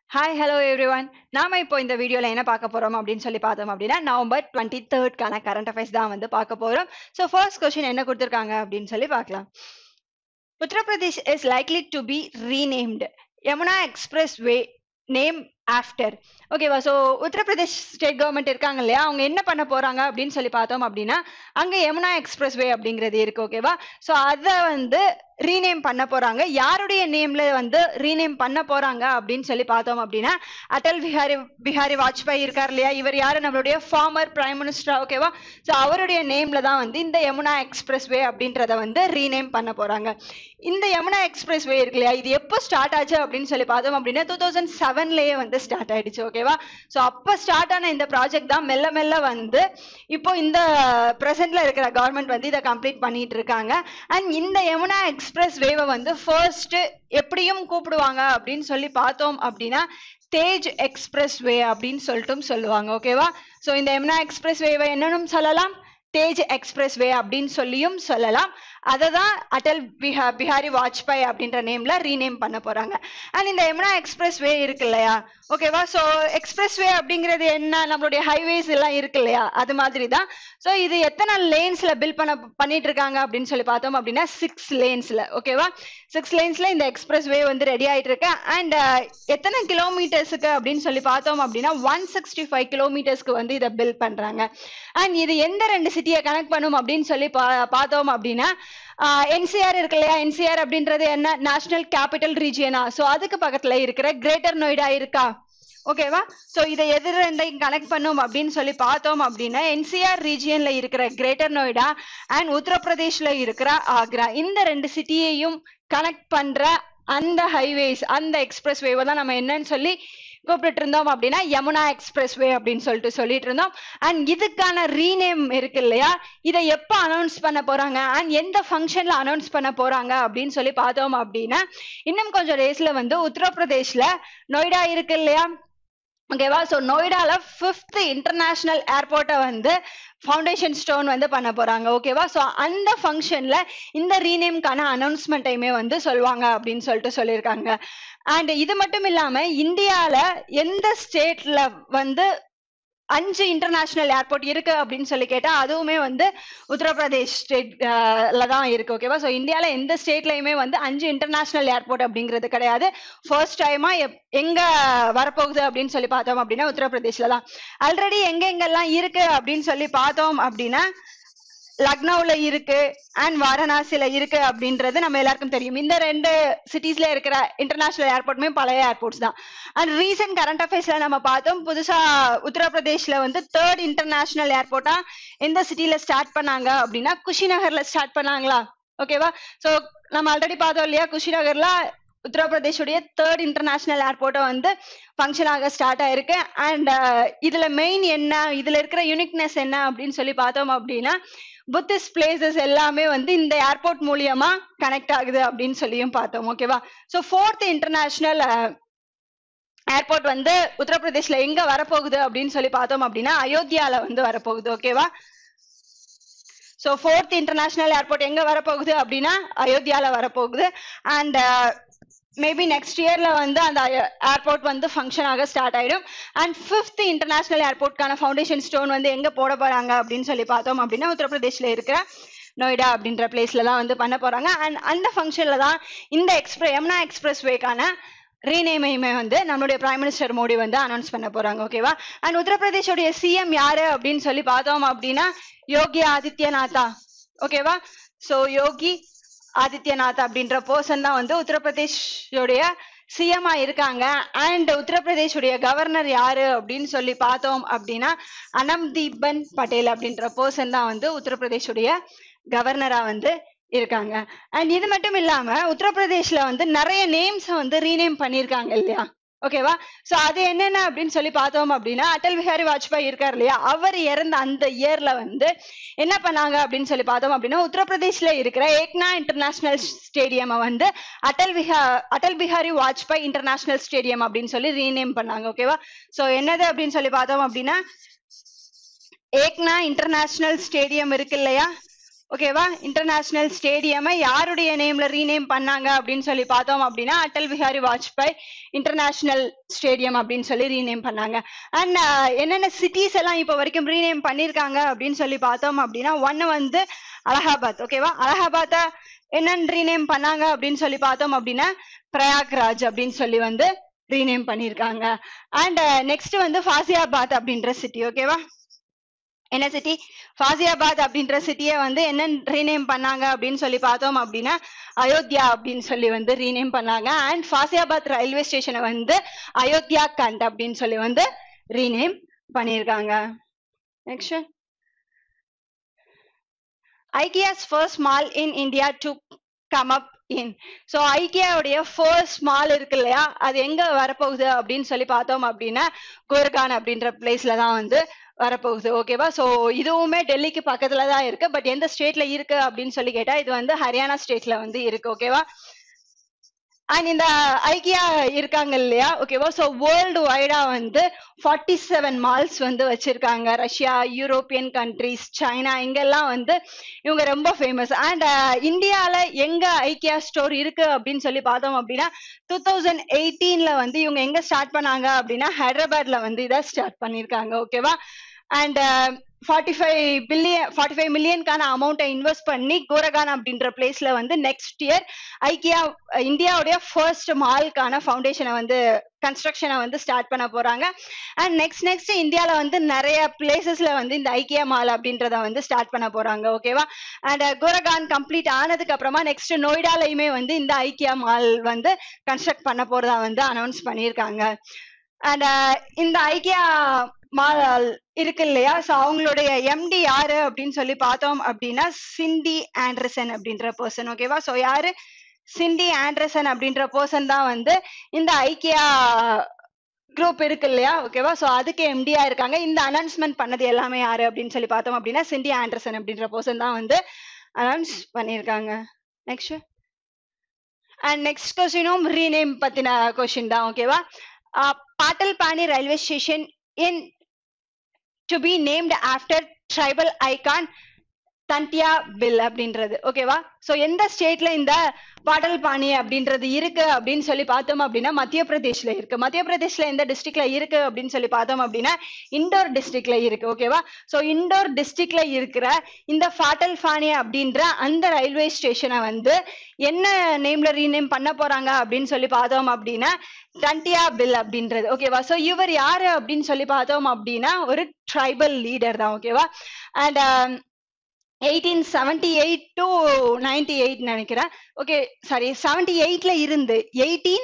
Hi hello everyone நாம இப்போ இந்த வீடியோல என்ன பார்க்க போறோம் அப்படின்னு சொல்லி பார்த்தோம் அப்படின்னா நவம்பர் டுவெண்ட்டி தேர்ட்கான கரண்ட் அஃபேர்ஸ் தான் வந்து பார்க்க போறோம் ஸோ ஃபர்ஸ்ட் கொஸ்டின் என்ன கொடுத்துருக்காங்க அப்படின்னு சொல்லி பார்க்கலாம் Uttar Pradesh is likely to be renamed Yamuna expressway name after ஓகேவா ஸோ உத்தரப்பிரதேஷ் ஸ்டேட் கவர்மெண்ட் இருக்காங்க இல்லையா அவங்க என்ன பண்ண போறாங்க அப்படின்னு சொல்லி பார்த்தோம் அப்படின்னா அங்க யமுனா எக்ஸ்பிரஸ் வே அப்படிங்கிறது இருக்கு ஓகேவா ஸோ அதை வந்து ரீநேம் பண்ண போறாங்க யாருடைய நேம்ல வந்து ரீநேம் பண்ண போறாங்க அப்படின்னு சொல்லி பார்த்தோம் அப்படின்னா அடல் பிஹாரி பிஹாரி வாஜ்பாய் இருக்கார் இல்லையா இவர் யாரு நம்மளுடைய ஃபார்மர் பிரைம் மினிஸ்டர் ஓகேவா ஸோ அவருடைய நேம்ல தான் வந்து இந்த யமுனா எக்ஸ்பிரஸ் வே அப்படின்றத வந்து ரீநேம் பண்ண போறாங்க இந்த யமுனா எக்ஸ்பிரஸ் வே இருக்கு இல்லையா இது எப்போ ஸ்டார்ட் ஆச்சு அப்படின்னு சொல்லி பார்த்தோம் அப்படின்னா டூ தௌசண்ட் செவன்லயே வந்து ஸ்டார்ட் ஆயிடுச்சு ஓகேவா ஸோ அப்போ ஸ்டார்ட் ஆன இந்த ப்ராஜெக்ட் தான் மெல்ல மெல்ல வந்து இப்போ இந்த ப்ரெசென்ட்ல இருக்கிற கவர்மெண்ட் வந்து இதை கம்ப்ளீட் பண்ணிட்டு இருக்காங்க அண்ட் இந்த யமுனா எக்ஸ்பிரஸ் வேவை வந்து ஃபர்ஸ்ட் எப்படியும் கூப்பிடுவாங்க அப்படின்னு சொல்லி பார்த்தோம் அப்படின்னா தேஜ் எக்ஸ்பிரஸ் வே அப்படின்னு சொல்லிட்டும் சொல்லுவாங்க ஓகேவா ஸோ இந்த யமுனா எக்ஸ்பிரஸ் வேவை என்னன்னு சொல்லலாம் தேஜ் எக்ஸ்பிரஸ் வே அப்படின்னு சொல்லியும் சொல்லலாம் அதை தான் அடல் பிஹா பிஹாரி வாஜ்பாய் அப்படின்ற நேம்ல ரீநேம் பண்ண போறாங்க அண்ட் இந்த யமுனா எக்ஸ்பிரஸ் வே இருக்கு இல்லையா ஓகேவா ஸோ எக்ஸ்பிரஸ் வே அப்படிங்கிறது என்ன நம்மளுடைய ஹைவேஸ் எல்லாம் இருக்கு இல்லையா அது மாதிரி தான் ஸோ இது எத்தனை லேன்ஸ்ல பில் பண்ண பண்ணிட்டு இருக்காங்க அப்படின்னு சொல்லி பார்த்தோம் அப்படின்னா சிக்ஸ் லேன்ஸ்ல ஓகேவா சிக்ஸ் லேன்ஸ்ல இந்த எக்ஸ்பிரஸ் வே வந்து ரெடி ஆயிட்டு இருக்கு அண்ட் எத்தனை கிலோமீட்டர்ஸுக்கு அப்படின்னு சொல்லி பார்த்தோம் அப்படின்னா ஒன் சிக்ஸ்டி ஃபைவ் கிலோமீட்டர்ஸ்க்கு வந்து இதை பில் பண்றாங்க அண்ட் இது எந்த ரெண்டு சிட்டியை கனெக்ட் பண்ணும் அப்படின்னு சொல்லி பா பார்த்தோம் அப்படின்னா என்சிஆர் இருக்கு இல்லையா என்சிஆர் அப்படின்றது என்ன நேஷனல் கேபிட்டல் ரீஜியனா ஸோ அதுக்கு பக்கத்துல இருக்கிற கிரேட்டர் நொய்டா இருக்கா ஓகேவா ஸோ இதை எதிர் ரெண்டையும் கனெக்ட் பண்ணும் அப்படின்னு சொல்லி பார்த்தோம் அப்படின்னா என்சிஆர் ரீஜியன்ல இருக்கிற கிரேட்டர் நொய்டா அண்ட் உத்தரப்பிரதேஷ்ல இருக்கிற ஆக்ரா இந்த ரெண்டு சிட்டியையும் கனெக்ட் பண்ற அந்த ஹைவேஸ் அந்த எக்ஸ்பிரஸ் வேவை தான் நம்ம என்னன்னு சொல்லி கூப்பிட்டு இருந்தோம் அப்படின்னா யமுனா எக்ஸ்பிரஸ் வே அப்படின்னு சொல்லிட்டு சொல்லிட்டு இருந்தோம் அண்ட் இதுக்கான ரீநேம் இருக்கு இல்லையா இதை எப்போ அனௌன்ஸ் பண்ண போறாங்க அண்ட் எந்த ஃபங்க்ஷன்ல அனௌன்ஸ் பண்ண போறாங்க அப்படின்னு சொல்லி பார்த்தோம் அப்படின்னா இன்னும் கொஞ்சம் ரேஸ்ல வந்து உத்தரப்பிரதேஷ்ல நொய்டா இருக்கு இல்லையா ஓகேவா ஸோ நொய்டால ஃபிஃப்த் இன்டர்நேஷனல் ஏர்போர்ட்டை வந்து ஃபவுண்டேஷன் ஸ்டோன் வந்து பண்ண போறாங்க ஓகேவா ஸோ அந்த ஃபங்க்ஷன்ல இந்த ரீநேம்க்கான அனௌன்ஸ்மெண்ட்டையுமே வந்து சொல்லுவாங்க அப்படின்னு சொல்லிட்டு சொல்லியிருக்காங்க அண்ட் இது மட்டும் இல்லாம இந்தியால எந்த ஸ்டேட்ல வந்து அஞ்சு இன்டர்நேஷனல் ஏர்போர்ட் இருக்கு அப்படின்னு சொல்லி கேட்டா அதுவுமே வந்து உத்தரப்பிரதேஷ் ஸ்டேட்ல தான் இருக்கு ஓகேவா ஸோ இந்தியாவில் எந்த ஸ்டேட்லயுமே வந்து அஞ்சு இன்டர்நேஷனல் ஏர்போர்ட் அப்படிங்கிறது கிடையாது ஃபர்ஸ்ட் டைமா எங்க வரப்போகுது அப்படின்னு சொல்லி பார்த்தோம் அப்படின்னா உத்தரப்பிரதேஷ்ல தான் ஆல்ரெடி எங்க எங்கெல்லாம் இருக்கு அப்படின்னு சொல்லி பார்த்தோம் அப்படின்னா லக்னோவில் இருக்கு அண்ட் வாரணாசியில இருக்கு அப்படின்றது நம்ம எல்லாருக்கும் தெரியும் இந்த ரெண்டு சிட்டிஸ்ல இருக்கிற இன்டர்நேஷனல் ஏர்போர்ட்டுமே பழைய ஏர்போர்ட்ஸ் தான் அண்ட் ரீசன்ட் கரண்ட் அஃபேர்ஸ்ல நம்ம பார்த்தோம் புதுசா உத்தரப்பிரதேஷ்ல வந்து தேர்ட் இன்டர்நேஷனல் ஏர்போர்ட்டா எந்த சிட்டில ஸ்டார்ட் பண்ணாங்க அப்படின்னா குஷிநகர்ல ஸ்டார்ட் பண்ணாங்களா ஓகேவா ஸோ நம்ம ஆல்ரெடி பார்த்தோம் இல்லையா குஷிநகர்ல உத்தரப்பிரதேஷுடைய தேர்ட் இன்டர்நேஷனல் ஏர்போர்ட்டை வந்து ஃபங்க்ஷன் ஆக ஸ்டார்ட் ஆயிருக்கு அண்ட் இதுல மெயின் என்ன இதுல இருக்கிற யூனிக்னஸ் என்ன அப்படின்னு சொல்லி பார்த்தோம் அப்படின்னா புத்திஸ்ட் பிளேசஸ் எல்லாமே வந்து இந்த ஏர்போர்ட் மூலியமா கனெக்ட் ஆகுது அப்படின்னு சொல்லியும் பார்த்தோம் ஓகேவா ஸோ ஃபோர்த் இன்டர்நேஷனல் ஏர்போர்ட் வந்து உத்தரப்பிரதேஷ்ல எங்க வரப்போகுது அப்படின்னு சொல்லி பார்த்தோம் அப்படின்னா அயோத்தியால வந்து வரப்போகுது ஓகேவா ஸோ ஃபோர்த் இன்டர்நேஷனல் ஏர்போர்ட் எங்க வரப்போகுது அப்படின்னா அயோத்தியால வரப்போகுது அண்ட் மேபி நெக்ஸ்ட் இயர்ல வந்து அந்த ஏர்போர்ட் வந்து ஃபங்க்ஷன் ஆக ஸ்டார்ட் ஆயிடும் அண்ட் ஃபிஃப்த் இன்டர்நேஷனல் ஏர்போர்ட்கான ஃபவுண்டேஷன் ஸ்டோன் வந்து எங்க போட போறாங்க அப்படின்னு சொல்லி பார்த்தோம் அப்படின்னா உத்தரப்பிரதேஷ்ல இருக்கிற நொய்டா அப்படின்ற பிளேஸ்ல தான் வந்து பண்ண போறாங்க அண்ட் அந்த ஃபங்க்ஷன்ல தான் இந்த எக்ஸ்பிரஸ் யமுனா எக்ஸ்பிரஸ் வேக்கான ரீநேமையுமே வந்து நம்மளுடைய பிரைம் மினிஸ்டர் மோடி வந்து அனௌன்ஸ் பண்ண போறாங்க ஓகேவா அண்ட் உத்தரப்பிரதேஷோடைய சிஎம் யாரு அப்படின்னு சொல்லி பார்த்தோம் அப்படின்னா யோகி ஆதித்யநாத்தா ஓகேவா ஸோ யோகி ஆதித்யநாத் அப்படின்ற பர்சன் தான் வந்து உத்தரப்பிரதேஷோடைய சிஎம்ஆ இருக்காங்க அண்ட் உத்தரப்பிரதேஷுடைய கவர்னர் யாரு அப்படின்னு சொல்லி பார்த்தோம் அப்படின்னா அனம்தீபன் பட்டேல் அப்படின்ற பர்சன் தான் வந்து உத்தரப்பிரதேஷுடைய கவர்னரா வந்து இருக்காங்க அண்ட் இது மட்டும் இல்லாம உத்தரப்பிரதேஷ்ல வந்து நிறைய நேம்ஸ் வந்து ரீநேம் பண்ணிருக்காங்க இல்லையா ஓகேவா சோ அது என்னென்ன அப்படின்னு சொல்லி பார்த்தோம் அப்படின்னா அடல் பிஹாரி வாஜ்பாய் இருக்கார் இல்லையா அவர் இறந்த அந்த இயர்ல வந்து என்ன பண்ணாங்க அப்படின்னு சொல்லி பார்த்தோம் அப்படின்னா உத்தரப்பிரதேஷ்ல இருக்கிற ஏக்னா இன்டர்நேஷனல் ஸ்டேடியம் வந்து அடல் பிஹா அடல் பிஹாரி வாஜ்பாய் இன்டர்நேஷனல் ஸ்டேடியம் அப்படின்னு சொல்லி ரீநேம் பண்ணாங்க ஓகேவா சோ என்னது அப்படின்னு சொல்லி பார்த்தோம் அப்படின்னா ஏக்னா இன்டர்நேஷனல் ஸ்டேடியம் இருக்கு இல்லையா ஓகேவா இன்டர்நேஷனல் ஸ்டேடியம் யாருடைய நேம்ல ரீநேம் பண்ணாங்க அப்படின்னு சொல்லி பார்த்தோம் அப்படின்னா அடல் பிஹாரி வாஜ்பாய் இன்டர்நேஷனல் ஸ்டேடியம் அப்படின்னு சொல்லி ரீநேம் பண்ணாங்க அண்ட் என்னென்ன சிட்டிஸ் எல்லாம் இப்போ வரைக்கும் ரீநேம் பண்ணியிருக்காங்க அப்படின்னு சொல்லி பார்த்தோம் அப்படின்னா ஒன்னு வந்து அலகாபாத் ஓகேவா அலகாபாத்தை என்னன்னு ரீநேம் பண்ணாங்க அப்படின்னு சொல்லி பார்த்தோம் அப்படின்னா பிரயாக்ராஜ் அப்படின்னு சொல்லி வந்து ரீநேம் பண்ணியிருக்காங்க அண்ட் நெக்ஸ்ட் வந்து ஃபாசியாபாத் அப்படின்ற சிட்டி ஓகேவா என்ன சிட்டி ஃபாசியாபாத் அப்படின்ற சிட்டியை வந்து என்ன ரீநேம் பண்ணாங்க அப்படின்னு சொல்லி பார்த்தோம் அப்படின்னா அயோத்தியா அப்படின்னு சொல்லி வந்து ரீநேம் பண்ணாங்க அண்ட் ஃபாசியாபாத் ரயில்வே ஸ்டேஷனை வந்து அயோத்தியா கண்ட் அப்படின்னு சொல்லி வந்து ரீநேம் பண்ணியிருக்காங்க next IKEA's first mall in India to come up in so ஐக்கியாவுடைய ஃபர்ஸ்ட் மால் இருக்கு இல்லையா அது எங்க வரப்போகுது அப்படின்னு சொல்லி பார்த்தோம் அப்படின்னா கோர்கான் அப்படின்ற பிளேஸ்ல தான் வந்து வரப்போகுது ஓகேவா ஸோ இதுவுமே டெல்லிக்கு பக்கத்துல தான் இருக்கு பட் எந்த ஸ்டேட்ல இருக்கு அப்படின்னு சொல்லி கேட்டா இது வந்து ஹரியானா ஸ்டேட்ல வந்து இருக்கு ஓகேவா அண்ட் இந்த ஐக்கியா இருக்காங்க இல்லையா ஓகேவா ஸோ வேர்ல்டு வைடா வந்து ஃபார்ட்டி செவன் மால்ஸ் வந்து வச்சிருக்காங்க ரஷ்யா யூரோப்பியன் கண்ட்ரிஸ் சைனா இங்கெல்லாம் வந்து இவங்க ரொம்ப ஃபேமஸ் அண்ட் இந்தியால எங்க ஐக்கியா ஸ்டோர் இருக்கு அப்படின்னு சொல்லி பார்த்தோம் அப்படின்னா டூ தௌசண்ட் எயிட்டீன்ல வந்து இவங்க எங்க ஸ்டார்ட் பண்ணாங்க அப்படின்னா ஹைதராபாத்ல வந்து இதை ஸ்டார்ட் பண்ணியிருக்காங்க ஓகேவா and forty five billion forty five மில்லியனுக்கான அமௌண்ட்டை இன்வெஸ்ட் பண்ணி கோரகான் அப்படின்ற பிளேஸ்ல வந்து நெக்ஸ்ட் இயர் ஐக்கியா இந்தியாவுடைய ஃபர்ஸ்ட் மால்க்கான ஃபவுண்டேஷனை வந்து கன்ஸ்ட்ரக்ஷனை வந்து ஸ்டார்ட் பண்ண போறாங்க அண்ட் நெக்ஸ்ட் நெக்ஸ்ட் இந்தியால வந்து நிறைய பிளேசஸ்ல வந்து இந்த ஐக்கியா மால் அப்படின்றத வந்து ஸ்டார்ட் பண்ண போறாங்க ஓகேவா அண்ட் கோரகான் கம்ப்ளீட் ஆனதுக்கு அப்புறமா நெக்ஸ்ட் நொய்டாலையுமே வந்து இந்த ஐக்கியா மால் வந்து கன்ஸ்ட்ரக்ட் பண்ண போறதா வந்து அனௌன்ஸ் பண்ணியிருக்காங்க அண்ட் இந்த ஐக்கியா மால் இருக்கு இல்லையா ஸோ அவங்களுடைய எம்டி யாரு அப்படின்னு சொல்லி பார்த்தோம் அப்படின்னா சிண்டி ஆண்டர்சன் அப்படின்ற பர்சன் ஓகேவா ஸோ யாரு சிண்டி ஆண்டர்சன் அப்படின்ற பர்சன் தான் வந்து இந்த ஐக்கியா குரூப் இருக்கு இல்லையா ஓகேவா ஸோ அதுக்கு எம்டியா இருக்காங்க இந்த அனௌன்ஸ்மெண்ட் பண்ணது எல்லாமே யாரு அப்படின்னு சொல்லி பார்த்தோம் அப்படின்னா சிண்டி ஆண்டர்சன் அப்படின்ற பர்சன் தான் வந்து அனௌன்ஸ் பண்ணியிருக்காங்க நெக்ஸ்ட் அண்ட் நெக்ஸ்ட் கொஸ்டினும் ரீநேம் பத்தின கொஸ்டின் தான் ஓகேவா Patalpani railway station in to be named after tribal icon Tantya Bhil அப்படின்றது ஓகேவா ஸோ எந்த ஸ்டேட்ல இந்த பாடல் பாணி அப்படின்றது இருக்கு அப்படின்னு சொல்லி பார்த்தோம் அப்படின்னா மத்திய பிரதேஷ்ல இருக்கு மத்திய பிரதேஷ்ல எந்த டிஸ்ட்ரிக்ட்ல இருக்கு அப்படின்னு சொல்லி பார்த்தோம் அப்படின்னா இண்டோர் டிஸ்ட்ரிக்ட்ல இருக்கு ஓகேவா ஸோ இண்டோர் டிஸ்ட்ரிக்ட்ல இருக்கிற இந்த ஃபாட்டல் ஃபானி அப்படின்ற அந்த ரயில்வே ஸ்டேஷனை வந்து என்ன நேம்ல ரீநேம் பண்ண போறாங்க அப்படின்னு சொல்லி பார்த்தோம் அப்படின்னா டன்டியா பில் அப்படின்றது ஓகேவா ஸோ இவர் யாரு அப்படின்னு சொல்லி பார்த்தோம் அப்படின்னா ஒரு ட்ரைபல் லீடர் தான் ஓகேவா and eighteen seventy eight to ninety eight நினைக்கிறேன் ஓகே சாரி செவன்டி எயிட்ல இருந்து eighteen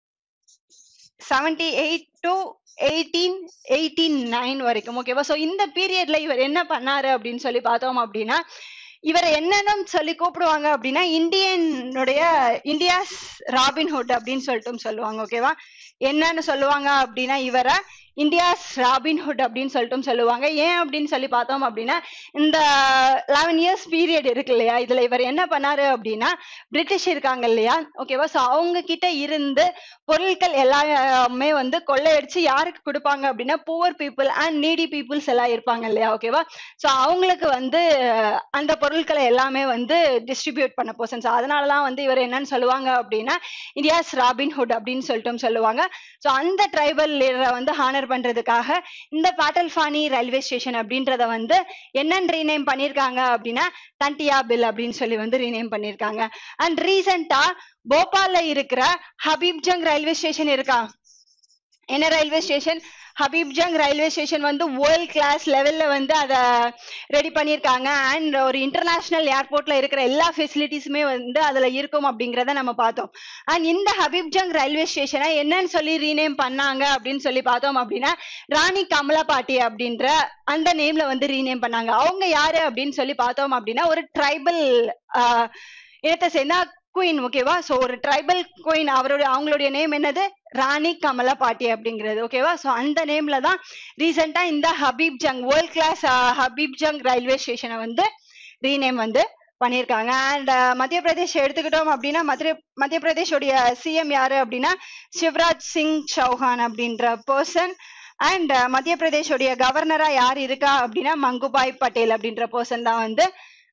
seventy eight to eighteen eighteen nine வரைக்கும் ஓகேவா ஸோ இந்த பீரியட்ல இவர் என்ன பண்ணாரு அப்படின்னு சொல்லி பார்த்தோம் அப்படின்னா இவரை என்னன்னு சொல்லி கூப்பிடுவாங்க அப்படின்னா இந்தியனுடைய இந்தியாஸ் ராபின்ஹுட் அப்படின்னு சொல்லிட்டு சொல்லுவாங்க ஓகேவா என்னன்னு சொல்லுவாங்க அப்படின்னா இவரை இந்தியாஸ் ராபின்ஹுட் அப்படின்னு சொல்லிட்டு சொல்லுவாங்க ஏன் அப்படின்னு சொல்லி பார்த்தோம் அப்படின்னா இந்த லெவன் இயர்ஸ் பீரியட் இருக்கு இல்லையா இதுல இவர் என்ன பண்ணாரு அப்படின்னா பிரிட்டிஷ் இருக்காங்க இல்லையா ஓகேவா ஸோ அவங்க கிட்ட இருந்து பொருட்கள் எல்லாமே வந்து கொள்ளையடிச்சு யாருக்கு கொடுப்பாங்க அப்படின்னா poor people and needy peoples எல்லாம் இருப்பாங்க இல்லையா ஓகேவா ஸோ அவங்களுக்கு வந்து அந்த பொருட்களை எல்லாமே வந்து டிஸ்ட்ரிபியூட் பண்ண போசன் ஸோ அதனால தான் வந்து இவர் என்னன்னு சொல்லுவாங்க அப்படின்னா இந்தியாஸ் ராபின்ஹுட் அப்படின்னு சொல்லிட்டு சொல்லுவாங்க ஸோ அந்த ட்ரைபல் லீடரை வந்து ஹானர் பண்றதுக்காக இந்த பாட்டல்ஃபானி ரயில்வே ஸ்டேஷன் அப்படின்றத வந்து என்னன்னு ரீநேம் பண்ணியிருக்காங்க அப்படின்னா தண்டியா பில் அப்படின்னு சொல்லி வந்து ரீநேம் பண்ணியிருக்காங்க அண்ட் ரீசெண்டா போபால்ல இருக்கிற ஹபீப்ஜங் ரயில்வே ஸ்டேஷன் இருக்கா என்ன railway station Habibganj railway station வந்து வேர்ல்ட் கிளாஸ் லெவல்ல வந்து அதை ரெடி பண்ணியிருக்காங்க அண்ட் ஒரு இன்டர்நேஷனல் ஏர்போர்ட்ல இருக்கிற எல்லா ஃபெசிலிட்டிஸுமே வந்து அதுல இருக்கும் அப்படிங்கிறத நம்ம பார்த்தோம் அண்ட் இந்த ஹபீப்ஜங் ரயில்வே ஸ்டேஷனை என்னன்னு சொல்லி ரீநேம் பண்ணாங்க அப்படின்னு சொல்லி பார்த்தோம் அப்படின்னா ராணி கமலாபாட்டி அப்படின்ற அந்த நேம்ல வந்து ரீநேம் பண்ணாங்க அவங்க யாரு அப்படின்னு சொல்லி பார்த்தோம் அப்படின்னா ஒரு ட்ரைபல் இனத்தை சேர்ந்தா குயின் ஓகேவா ஸோ ஒரு ட்ரைபல் குயின் அவருடைய அவங்களுடைய நேம் என்னது ராணி கமலா பாட்டி அப்படிங்கிறது ஓகேவா ஸோ அந்த நேம்ல தான் ரீசெண்டா இந்த Habibganj world class Habibganj railway ஸ்டேஷனை வந்து ரீநேம் வந்து பண்ணியிருக்காங்க அண்ட் மத்திய பிரதேஷ் எடுத்துக்கிட்டோம் அப்படின்னா மத்திய மத்திய பிரதேஷோடைய சிஎம் யாரு அப்படின்னா சிவராஜ் சிங் சௌஹான் அப்படின்ற பர்சன் அண்ட் மத்திய பிரதேஷோடைய கவர்னரா யார் இருக்கா அப்படின்னா மங்குபாய் பட்டேல் அப்படின்ற பர்சன் தான் வந்து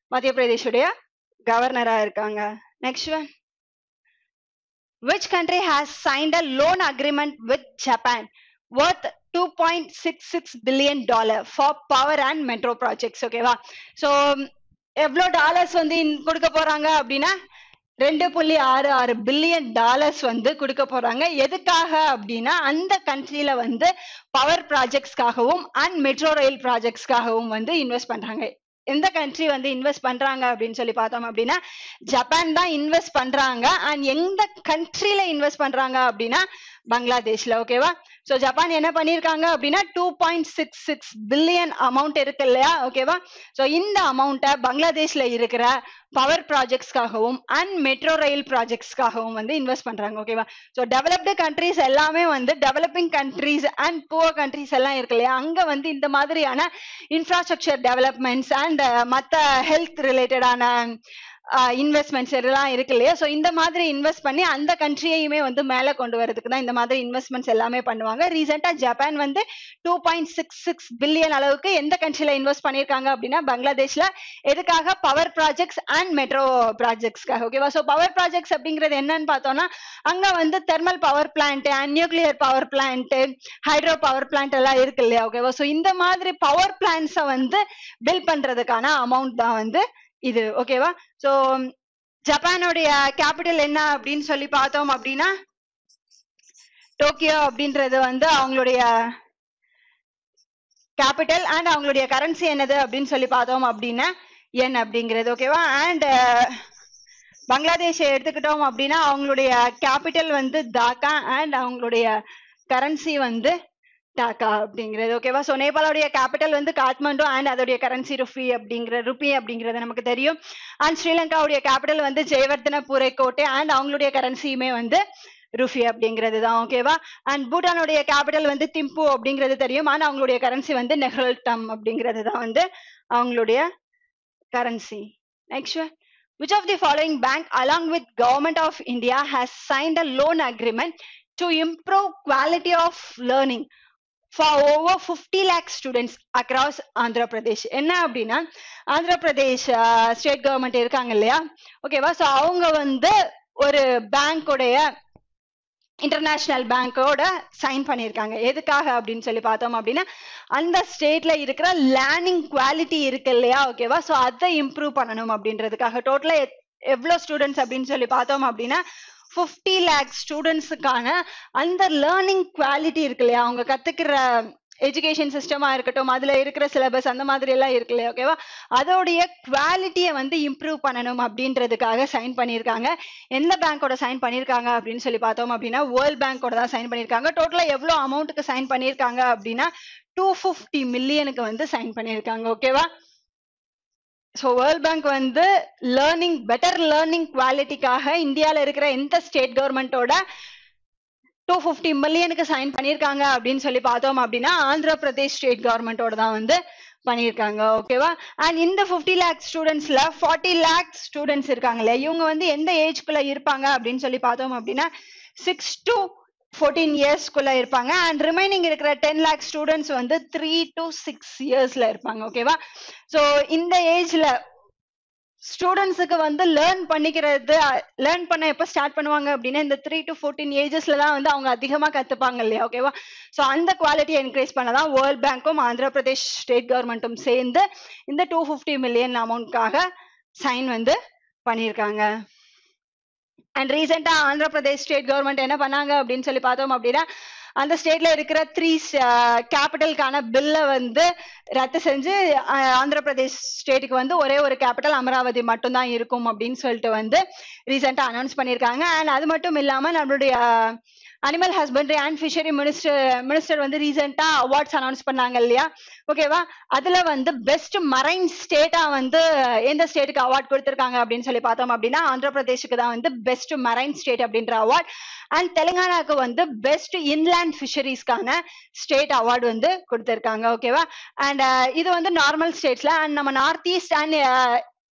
மத்திய பிரதேஷுடைய கவர்னரா இருக்காங்க next one which country has signed a loan agreement with japan worth 2.66 billion dollar for power and metro projects ஓகேவா சோ எவ்வளோ டாலர்ஸ் வந்து இன்- கொடுக்க போறாங்க அப்படின்னா ரெண்டு புள்ளி ஆறு ஆறு பில்லியன் டாலர்ஸ் வந்து கொடுக்க போறாங்க எதுக்காக அப்படின்னா அந்த கண்ட்ரில வந்து பவர் ப்ராஜெக்ட்ஸ்க்காகவும் அண்ட் மெட்ரோ ரயில் ப்ராஜெக்ட்ஸ்க்காகவும் வந்து இன்வெஸ்ட் பண்றாங்க எந்த கண்ட்ரி வந்து இன்வெஸ்ட் பண்றாங்க அப்படின்னு சொல்லி பார்த்தோம் அப்படின்னா ஜப்பான் தான் இன்வெஸ்ட் பண்றாங்க அண்ட் எந்த கண்ட்ரில இன்வெஸ்ட் பண்றாங்க அப்படின்னா பங்களாதேஷ்ல ஓகேவா சோ ஜப்பான் என்ன பண்ணிருக்காங்க அப்படின்னா two point six six billion amount இருக்கு இல்லையா ஓகேவா சோ இந்த அமௌண்ட்டை பங்களாதேஷ்ல இருக்கிற பவர் ப்ராஜெக்ட்ஸ்க்காகவும் அண்ட் மெட்ரோ ரயில் ப்ராஜெக்ட்ஸ்க்காகவும் வந்து இன்வெஸ்ட் பண்றாங்க ஓகேவா ஸோ டெவலப்டு கண்ட்ரீஸ் எல்லாமே வந்து developing countries and poor countries எல்லாம் இருக்கு இல்லையா அங்க வந்து இந்த மாதிரியான இன்ஃப்ராஸ்ட்ரக்சர் டெவலப்மெண்ட்ஸ் அண்ட் மற்ற ஹெல்த் ரிலேட்டடான இன்வெஸ்ட்மெண்ட்ஸ் எல்லாம் இருக்கு இல்லையா ஸோ இந்த மாதிரி இன்வெஸ்ட் பண்ணி அந்த கண்ட்ரியையுமே வந்து மேலே கொண்டு வரதுக்கு தான் இந்த மாதிரி இன்வெஸ்ட்மெண்ட்ஸ் எல்லாமே பண்ணுவாங்க ரீசெண்டாக ஜப்பான் வந்து two point six six billion அளவுக்கு எந்த கண்ட்ரில இன்வெஸ்ட் பண்ணியிருக்காங்க அப்படின்னா பங்களாதேஷ்ல எதுக்காக பவர் ப்ராஜெக்ட்ஸ் அண்ட் மெட்ரோ ப்ராஜெக்ட்ஸ்க்காக ஓகேவா ஸோ பவர் ப்ராஜெக்ட்ஸ் அப்படிங்கிறது என்னன்னு பார்த்தோம்னா அங்க வந்து thermal power plant and nuclear power plant hydro power plant எல்லாம் இருக்கு இல்லையா ஓகேவா ஸோ இந்த மாதிரி பவர் பிளான்ட்ஸை வந்து பில் பண்றதுக்கான அமௌண்ட் தான் வந்து இது ஓகேவா ஸோ ஜப்பானுடைய கேபிட்டல் என்ன அப்படின்னு சொல்லி பார்த்தோம் அப்படின்னா டோக்கியோ அப்படின்றது வந்து அவங்களுடைய கேபிட்டல் அண்ட் அவங்களுடைய கரன்சி என்னது அப்படின்னு சொல்லி பார்த்தோம் அப்படின்னா என் அப்படிங்கிறது ஓகேவா அண்ட் பங்களாதேஷை எடுத்துக்கிட்டோம் அப்படின்னா அவங்களுடைய கேபிட்டல் வந்து தாக்கா அண்ட் அவங்களுடைய கரன்சி வந்து டாக்கா அப்படிங்கிறது ஓகேவா ஸோ நேபாளோடைய கேபிட்டல் வந்து காத்மண்டு அண்ட் அதோடைய கரன்சி ருபி அப்படிங்கிற ருபி அப்படிங்கிறது நமக்கு தெரியும் அண்ட் ஸ்ரீலங்காவுடைய கேபிட்டல் வந்து ஜெயவர்தன பூரைக்கோட்டை அண்ட் அவங்களுடைய கரன்சியுமே வந்து ருஃபி அப்படிங்கிறது தான் ஓகேவா அண்ட் பூட்டானுடைய கேபிட்டல் வந்து திம்பு அப்படிங்கிறது தெரியும் ஆனால் அவங்களுடைய கரன்சி வந்து நெஹ்ரல் டம் அப்படிங்கிறது தான் வந்து அவங்களுடைய currency next which of the following bank along with government of india has signed a loan agreement to improve quality of learning for over 50 lakh students across andhra pradesh என்ன அப்படின்னா ஆந்திர பிரதேஷ் ஸ்டேட் கவர்மெண்ட் இருக்காங்க இல்லையா ஓகேவா so அவங்க வந்து ஒரு பேங்க்குடைய international பேங்கோட sign பண்ணியிருக்காங்க எதுக்காக அப்படின்னு சொல்லி பார்த்தோம் அப்படின்னா அந்த ஸ்டேட்ல இருக்கிற லேர்னிங் குவாலிட்டி இருக்கு இல்லையா ஓகேவா ஸோ அதை இம்ப்ரூவ் பண்ணணும் அப்படின்றதுக்காக டோட்டலா எவ்வளோ ஸ்டூடெண்ட்ஸ் அப்படின்னு சொல்லி பார்த்தோம் அப்படின்னா ஃபிஃப்டி லேக் ஸ்டூடெண்ட்ஸுக்கான அந்த லேர்னிங் குவாலிட்டி இருக்கு இல்லையா அவங்க கத்துக்கிற எஜுகேஷன் சிஸ்டமா இருக்கட்டும் அதுல இருக்கிற சிலபஸ் அந்த மாதிரி எல்லாம் இருக்கு இல்லையா ஓகேவா அதோடைய குவாலிட்டியை வந்து இம்ப்ரூவ் பண்ணணும் அப்படின்றதுக்காக சைன் பண்ணியிருக்காங்க எந்த பேங்கோட சைன் பண்ணியிருக்காங்க அப்படின்னு சொல்லி பார்த்தோம் அப்படின்னா வேர்ல்ட் பேங்கோட தான் சைன் பண்ணியிருக்காங்க டோட்டலா எவ்வளோ அமௌண்ட்டுக்கு சைன் பண்ணியிருக்காங்க அப்படின்னா டூ ஃபிஃப்டி மில்லியனுக்கு வந்து சைன் பண்ணியிருக்காங்க ஓகேவா ஸோ வேர்ல்ட் பேங்க் வந்து லேர்னிங் பெட்டர் லேர்னிங் குவாலிட்டிக்காக இந்தியாவில் இருக்கிற எந்த ஸ்டேட் கவர்மெண்ட்டோட டூ ஃபிஃப்டி மில்லியனுக்கு சைன் பண்ணியிருக்காங்க அப்படின்னு சொல்லி பார்த்தோம் அப்படின்னா ஆந்திர பிரதேஷ் ஸ்டேட் கவர்மெண்ட்டோட தான் வந்து பண்ணியிருக்காங்க ஓகேவா அண்ட் இந்த ஃபிஃப்டி லேக் ஸ்டூடெண்ட்ஸ்ல ஃபார்ட்டி லேக் ஸ்டூடெண்ட்ஸ் இருக்காங்க இல்லையா இவங்க வந்து எந்த ஏஜ்குள்ள இருப்பாங்க அப்படின்னு சொல்லி பார்த்தோம் அப்படின்னா சிக்ஸ் டு ஃபோர்டீன் இயர்ஸ்க்குள்ள இருப்பாங்க அண்ட் ரிமைனிங் இருக்கிற டென் லேக் ஸ்டூடெண்ட்ஸ் வந்து த்ரீ டு சிக்ஸ் இயர்ஸ்ல இருப்பாங்க ஓகேவா ஸோ இந்த ஏஜ்ல ஸ்டூடெண்ட்ஸுக்கு வந்து லேர்ன் பண்ணிக்கிறது லேர்ன் பண்ண எப்போ ஸ்டார்ட் பண்ணுவாங்க அப்படின்னா இந்த த்ரீ டு ஃபோர்டீன் ஏஜஸ்ல தான் வந்து அவங்க அதிகமாக கற்றுப்பாங்க இல்லையா ஓகேவா ஸோ அந்த குவாலிட்டியை என்கரேஜ் பண்ண தான் வேர்ல்ட் பேங்க்கும் ஆந்திர பிரதேஷ் ஸ்டேட் கவர்மெண்ட்டும் சேர்ந்து இந்த டூ ஃபிஃப்டி மில்லியன் அமௌண்ட்காக சைன் வந்து பண்ணியிருக்காங்க அண்ட் ரீசெண்டா ஆந்திர பிரதேஷ் ஸ்டேட் கவர்மெண்ட் என்ன பண்ணாங்க அப்படின்னு சொல்லி பார்த்தோம் அப்படின்னா அந்த ஸ்டேட்ல இருக்கிற த்ரீ கேபிட்டலுக்கான பில்ல வந்து ரத்து செஞ்சு அஹ், ஆந்திர பிரதேஷ் ஸ்டேட்டுக்கு வந்து ஒரே ஒரு கேபிட்டல் அமராவதி மட்டும்தான் இருக்கும் அப்படின்னு சொல்லிட்டு வந்து ரீசெண்டா அனௌன்ஸ் பண்ணியிருக்காங்க அண்ட் அது மட்டும் இல்லாம நம்மளுடைய animal husbandry and fishery minister minister வந்து ரீசெண்டா அவார்ட்ஸ் அனௌன்ஸ் பண்ணாங்க இல்லையா ஓகேவா அதுல வந்து பெஸ்ட் மரைன் ஸ்டேட்டா வந்து எந்த ஸ்டேட்டுக்கு அவார்ட் கொடுத்திருக்காங்க அப்படின்னு சொல்லி பார்த்தோம் அப்படின்னா ஆந்திர பிரதேஷுக்கு தான் வந்து பெஸ்ட் மரைன் ஸ்டேட் அப்படின்ற அவார்ட் அண்ட் தெலுங்கானாக்கு வந்து பெஸ்ட் இன்லேண்ட் ஃபிஷரிஸ்க்கான ஸ்டேட் அவார்டு வந்து கொடுத்திருக்காங்க ஓகேவா அண்ட் இது வந்து நார்மல் ஸ்டேட்ஸ்ல அண்ட் நம்ம north east and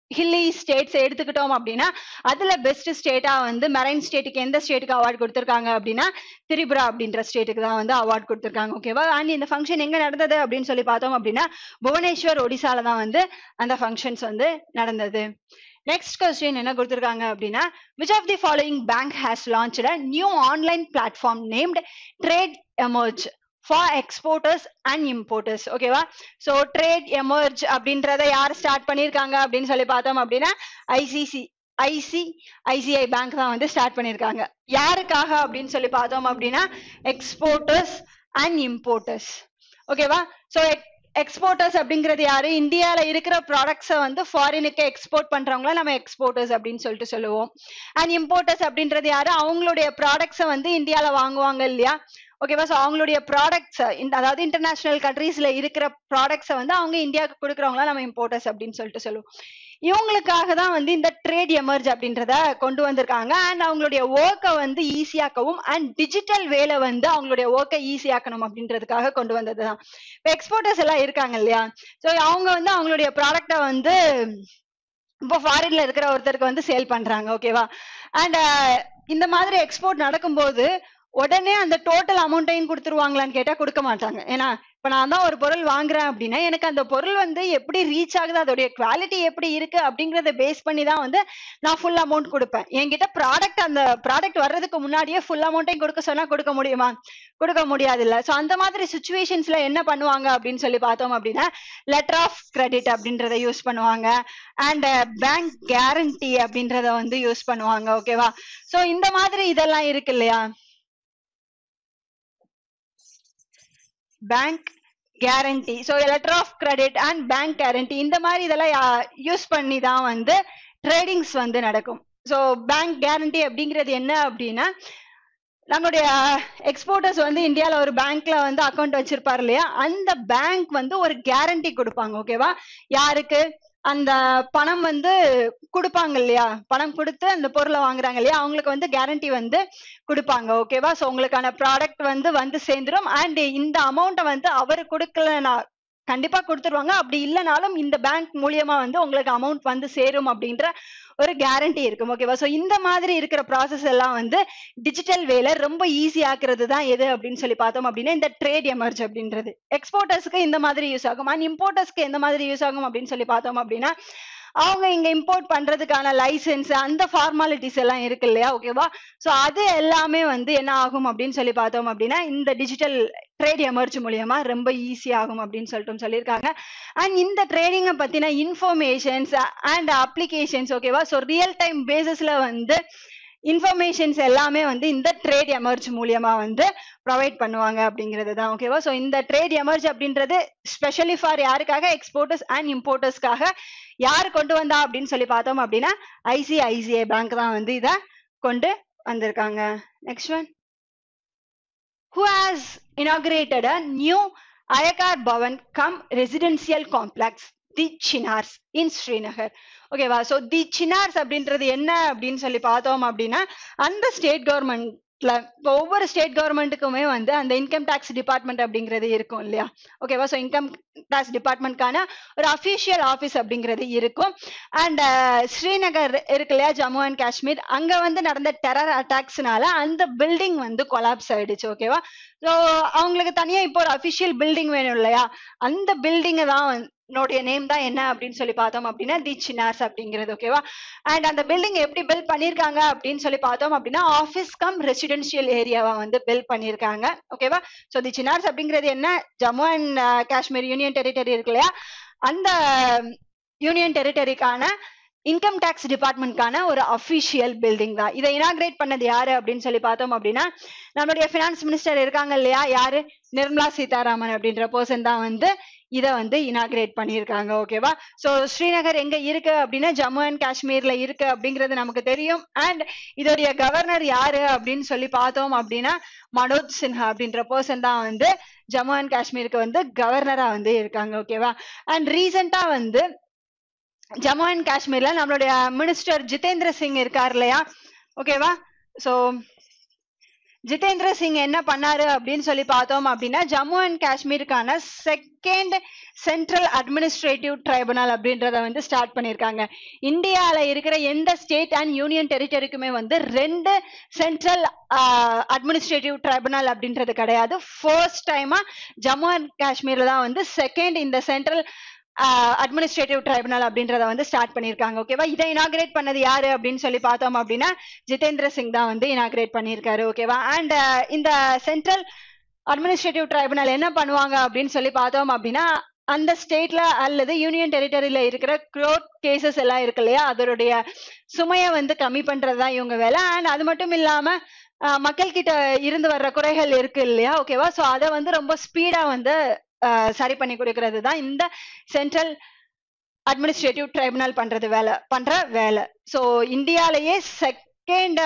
hilly states எடுத்துக்கிட்டோம் அப்படின்னா அதுல பெஸ்ட் ஸ்டேட்டா வந்து மெரைன் ஸ்டேட்டுக்கு எந்த ஸ்டேட்டுக்கு அவார்ட் கொடுத்துருக்காங்க அப்படின்னா திரிபுரா அப்படின்ற ஸ்டேட்டுக்கு தான் வந்து அவார்ட் கொடுத்துருக்காங்க ஓகேவா அண்ட் இந்த ஃபங்க்ஷன் எங்க நடந்தது அப்படின்னு சொல்லி பார்த்தோம் அப்படின்னா புவனேஸ்வர் ஒடிசால தான் வந்து அந்த ஃபங்க்ஷன்ஸ் வந்து நடந்தது நெக்ஸ்ட் கொஸ்டின் என்ன கொடுத்துருக்காங்க அப்படின்னா which of the following bank has launch new online platform named trade emerge for exporters and importers ஓகேவா ஸோ ட்ரேட் எமர்ஜ் அப்படின்றத யார் ஸ்டார்ட் பண்ணியிருக்காங்க அப்படின்னு சொல்லி பார்த்தோம் அப்படின்னா ஐசிசி ஐசி ஐசிஐ பேங்க் தான் வந்து ஸ்டார்ட் பண்ணியிருக்காங்க யாருக்காக அப்படின்னு சொல்லி பார்த்தோம் அப்படின்னா எக்ஸ்போர்ட்டர்ஸ் அண்ட் இம்போர்ட்டர்ஸ் ஓகேவா ஸோ எக்ஸ்போர்ட்டர்ஸ் அப்படிங்கிறது யாரு இந்தியால இருக்கிற ப்ராடக்ட்ஸை வந்து ஃபாரினுக்கு எக்ஸ்போர்ட் பண்றவங்கள நம்ம எக்ஸ்போர்ட்டர்ஸ் அப்படின்னு சொல்லிட்டு சொல்லுவோம் அண்ட் இம்போர்ட்டர்ஸ் அப்படின்றது யாரு அவங்களுடைய ப்ராடக்ட்ஸை வந்து இந்தியால வாங்குவாங்க இல்லையா ஓகேவா ஸோ அவங்களுடைய ப்ராடக்ட்ஸ் அதாவது இன்டர்நேஷனல் கண்ட்ரீஸ்ல இருக்கிற ப்ராடக்ட்ஸை வந்து அவங்க இந்தியாவுக்கு கொடுக்குறவங்கள நம்ம இம்போர்ட்டர்ஸ் அப்படின்னு சொல்லிட்டு சொல்லுவோம் இவங்களுக்காக தான் வந்து இந்த ட்ரேட் எமர்ஜ் அப்படின்றத கொண்டு வந்திருக்காங்க அண்ட் அவங்களுடைய ஒர்க்கை வந்து ஈஸியாக்கவும் அண்ட் டிஜிட்டல் வேலை வந்து அவங்களுடைய ஒர்க்கை ஈஸியாக்கணும் அப்படின்றதுக்காக கொண்டு வந்தது தான் இப்போ எக்ஸ்போர்ட்டர்ஸ் எல்லாம் இருக்காங்க இல்லையா ஸோ அவங்க வந்து அவங்களுடைய ப்ராடக்டை வந்து இப்போ ஃபாரின்ல இருக்கிற ஒருத்தருக்கு வந்து சேல் பண்றாங்க ஓகேவா அண்ட் இந்த மாதிரி எக்ஸ்போர்ட் நடக்கும்போது உடனே அந்த டோட்டல் அமௌண்ட்டையும் கொடுத்துருவாங்களான்னு கேட்டா கொடுக்க மாட்டாங்க ஏன்னா இப்ப நான் தான் ஒரு பொருள் வாங்குறேன் அப்படின்னா எனக்கு அந்த பொருள் வந்து எப்படி ரீச் ஆகுது அதோடைய குவாலிட்டி எப்படி இருக்கு அப்படிங்கறத பேஸ் பண்ணி தான் வந்து நான் ஃபுல் அமௌண்ட் கொடுப்பேன் என்கிட்ட ப்ராடக்ட் அந்த ப்ராடக்ட் வர்றதுக்கு முன்னாடியே ஃபுல் அமௌண்ட்டையும் கொடுக்க சொன்னா கொடுக்க முடியுமா கொடுக்க முடியாது இல்ல சோ அந்த மாதிரி சுச்சுவேஷன்ஸ்ல என்ன பண்ணுவாங்க அப்படின்னு சொல்லி பார்த்தோம் அப்படின்னா லெட்டர் ஆஃப் கிரெடிட் அப்படின்றத யூஸ் பண்ணுவாங்க அண்ட் பேங்க் கேரண்டி அப்படின்றத வந்து யூஸ் பண்ணுவாங்க ஓகேவா சோ இந்த மாதிரி இதெல்லாம் இருக்கு இல்லையா bank guarantee so letter of credit and bank guarantee இந்த மாதிரி இதெல்லாம் யூஸ் பண்ணி தான் வந்து ட்ரேடிங்ஸ் வந்து நடக்கும் ஸோ பேங்க் கேரண்டி அப்படிங்கிறது என்ன அப்படின்னா நம்மளுடைய எக்ஸ்போர்ட்டர்ஸ் வந்து இந்தியாவில் ஒரு பேங்க்ல வந்து அக்கௌண்ட் வச்சிருப்பாரு இல்லையா அந்த பேங்க் வந்து ஒரு கேரண்டி கொடுப்பாங்க ஓகேவா யாருக்கு அந்த பணம் வந்து கொடுப்பாங்க இல்லையா பணம் கொடுத்து அந்த பொருளை வாங்குறாங்க இல்லையா அவங்களுக்கு வந்து கேரண்டி வந்து கொடுப்பாங்க ஓகேவா ஸோ உங்களுக்கான ப்ராடக்ட் வந்து வந்து சேர்ந்துடும் அண்ட் இந்த அமௌண்ட்டை வந்து அவர் கொடுக்கலனா கண்டிப்பா கொடுத்துருவாங்க அப்படி இல்லைனாலும் இந்த பேங்க் மூலியமா வந்து உங்களுக்கு அமௌண்ட் வந்து சேரும் அப்படின்ற ஒரு கேரண்டி இருக்கும் ஓகேவா ஸோ இந்த மாதிரி இருக்கிற ப்ராசஸ் எல்லாம் வந்து டிஜிட்டல் வேலை ரொம்ப ஈஸி ஆக்குறது தான் எது அப்படின்னு சொல்லி பார்த்தோம் அப்படின்னா இந்த ட்ரேட் எமர்ஜ் அப்படின்றது எக்ஸ்போர்ட்டர்ஸ்க்கு இந்த மாதிரி யூஸ் ஆகும் அண்ட் இம்போர்ட்டர்ஸ்க்கு எந்த மாதிரி யூஸ் ஆகும் அப்படின்னு சொல்லி பார்த்தோம் அப்படின்னா அவங்க இங்க இம்போர்ட் பண்றதுக்கான லைசன்ஸ் அந்த ஃபார்மாலிட்டிஸ் எல்லாம் இருக்கு இல்லையா ஓகேவா சோ அது எல்லாமே வந்து என்ன ஆகும் அப்படின்னு சொல்லி பார்த்தோம் அப்படின்னா இந்த டிஜிட்டல் ட்ரேட் எமர்ஜ் மூலியமா ரொம்ப ஈஸி ஆகும் அப்படின்னு சொல்லிட்டு சொல்லியிருக்காங்க அண்ட் இந்த ட்ரேடிங்கை பத்தின இன்ஃபர்மேஷன்ஸ் அண்ட் அப்ளிகேஷன்ஸ் ஓகேவா ஸோ ரியல் டைம் பேசிஸ்ல வந்து இன்ஃபர்மேஷன்ஸ் எல்லாமே வந்து இந்த ட்ரேட் எமர்ஜ் மூலியமா வந்து ப்ரொவைட் பண்ணுவாங்க அப்படிங்கிறது தான் ஓகேவா ஸோ இந்த ட்ரேட் எமர்ஜ் அப்படின்றது ஸ்பெஷலி ஃபார் யாருக்காக எக்ஸ்போர்ட்டர்ஸ் அண்ட் இம்போர்ட்டர்ஸ்க்காக யார் கொண்டு வந்தா அப்படின்னு சொல்லி பார்த்தோம் அப்படின்னா ஐசிஐசிஐ பேங்க் தான் வந்து இதை கொண்டு வந்திருக்காங்க next one who has inaugurated a new Ayakar Bhavan come residential complex, the Chinars in Srinagar. ஓகேவா ஸோ தி சினார்ஸ் அப்படின்றது என்ன அப்படின்னு சொல்லி பார்த்தோம் அப்படின்னா அந்த ஸ்டேட் கவர்மெண்ட்ல இப்போ ஒவ்வொரு ஸ்டேட் கவர்மெண்ட்டுக்குமே வந்து அந்த இன்கம் டேக்ஸ் டிபார்ட்மெண்ட் அப்படிங்கிறது இருக்கும் இல்லையா ஓகேவா ஸோ இன்கம் டேக்ஸ் டிபார்ட்மெண்ட்கான ஒரு அஃபிஷியல் ஆஃபீஸ் அப்படிங்கிறது இருக்கும் அண்ட் ஸ்ரீநகர் இருக்கு இல்லையா ஜம்மு அண்ட் காஷ்மீர் அங்க வந்து நடந்த டெரர் அட்டாக்ஸ்னால அந்த பில்டிங் வந்து கொலாப்ஸ் ஆயிடுச்சு ஓகேவா ஸோ அவங்களுக்கு தனியா இப்போ ஒரு அஃபிஷியல் பில்டிங் வேணும் இல்லையா அந்த பில்டிங்கை தான் வந்து நோடைய நேம் தான் என்ன அப்படின்னு சொல்லி பார்த்தோம் அப்படின்னா தி சினார்ஸ் அப்படிங்கிறது ஓகேவா அண்ட் அந்த பில்டிங் எப்படி பில்ட் பண்ணிருக்காங்க அப்படின்னு சொல்லி பார்த்தோம் அப்படின்னா ஆஃபீஸ் கம் ரெசிடென்ஷியல் ஏரியாவா வந்து பில்ட் பண்ணிருக்காங்க ஓகேவா ஸோ தி சினார்ஸ் அப்படிங்கிறது என்ன Jammu and Kashmir union territory இருக்கு இல்லையா அந்த யூனியன் டெரிட்டரிக்கான இன்கம் டேக்ஸ் டிபார்ட்மெண்ட்கான ஒரு அஃபிஷியல் பில்டிங் தான் இதை இனாகிரேட் பண்ணது யாரு அப்படின்னு சொல்லி பார்த்தோம் அப்படின்னா நம்மளுடைய ஃபினான்ஸ் மினிஸ்டர் இருக்காங்க இல்லையா யாரு நிர்மலா சீதாராமன் அப்படின்ற பர்சன் தான் வந்து இதை வந்து இனாகிரேட் பண்ணியிருக்காங்க ஓகேவா ஸோ ஸ்ரீநகர் எங்க இருக்கு அப்படின்னா ஜம்மு அண்ட் காஷ்மீர்ல இருக்கு அப்படிங்கிறது நமக்கு தெரியும் அண்ட் இதோடைய கவர்னர் யாரு அப்படின்னு சொல்லி பார்த்தோம் அப்படின்னா மனோஜ் சின்ஹா அப்படின்ற பர்சன் தான் வந்து ஜம்மு அண்ட் காஷ்மீருக்கு வந்து கவர்னரா வந்து இருக்காங்க ஓகேவா அண்ட் ரீசெண்டா வந்து ஜம்மு அண்ட் காஷ்மீர்ல நம்மளுடைய மினிஸ்டர் ஜிதேந்திர சிங் இருக்கார் இல்லையா ஓகேவா ஸோ ஜிதேந்திர சிங் என்ன பண்ணாரு அப்படின்னு சொல்லி பார்த்தோம் அப்படின்னா ஜம்மு அண்ட் காஷ்மீருக்கான செகண்ட் சென்ட்ரல் அட்மினிஸ்ட்ரேட்டிவ் ட்ரைபுனல் அப்படின்றத வந்து ஸ்டார்ட் பண்ணியிருக்காங்க இந்தியால இருக்கிற எந்த ஸ்டேட் அண்ட் யூனியன் டெரிட்டரிக்குமே வந்து ரெண்டு சென்ட்ரல் அட்மினிஸ்ட்ரேட்டிவ் ட்ரைபுனல் அப்படின்றது கிடையாது ஃபர்ஸ்ட் டைமா ஜம்மு அண்ட் காஷ்மீர்ல தான் வந்து செகண்ட் இந்த சென்ட்ரல் அட்மினிஸ்ட்ரேட்டிவ் ட்ரைபுனல் அப்படின்றத வந்து ஸ்டார்ட் பண்ணியிருக்காங்க ஓகேவா இதை இனாகிரேட் பண்ணது யாரு அப்படின்னு சொல்லி பார்த்தோம் அப்படின்னா ஜிதேந்திர சிங் தான் வந்து இனாகிரேட் பண்ணியிருக்காரு ஓகேவா அண்ட் இந்த சென்ட்ரல் அட்மினிஸ்ட்ரேட்டிவ் ட்ரைபுனல் என்ன பண்ணுவாங்க அப்படின்னு சொல்லி பார்த்தோம் அப்படின்னா அந்த ஸ்டேட்ல அல்லது யூனியன் டெரிட்டரியில இருக்கிற க்ரோட் கேசஸ் எல்லாம் இருக்கு இல்லையா அதனுடைய சுமையை வந்து கம்மி பண்றதுதான் இவங்க வேலை அண்ட் அது மட்டும் இல்லாம அஹ், மக்கள் கிட்ட இருந்து வர்ற குறைகள் இருக்கு இல்லையா ஓகேவா சோ அதை வந்து ரொம்ப ஸ்பீடா வந்து அஹ், சரி பண்ணி கொடுக்கறது தான் இந்த சென்ட்ரல் அட்மினிஸ்ட்ரேட்டிவ் ட்ரைபுனல் பண்றது வேலை பண்ற வேலை ஸோ இந்தியாலேயே செகண்ட்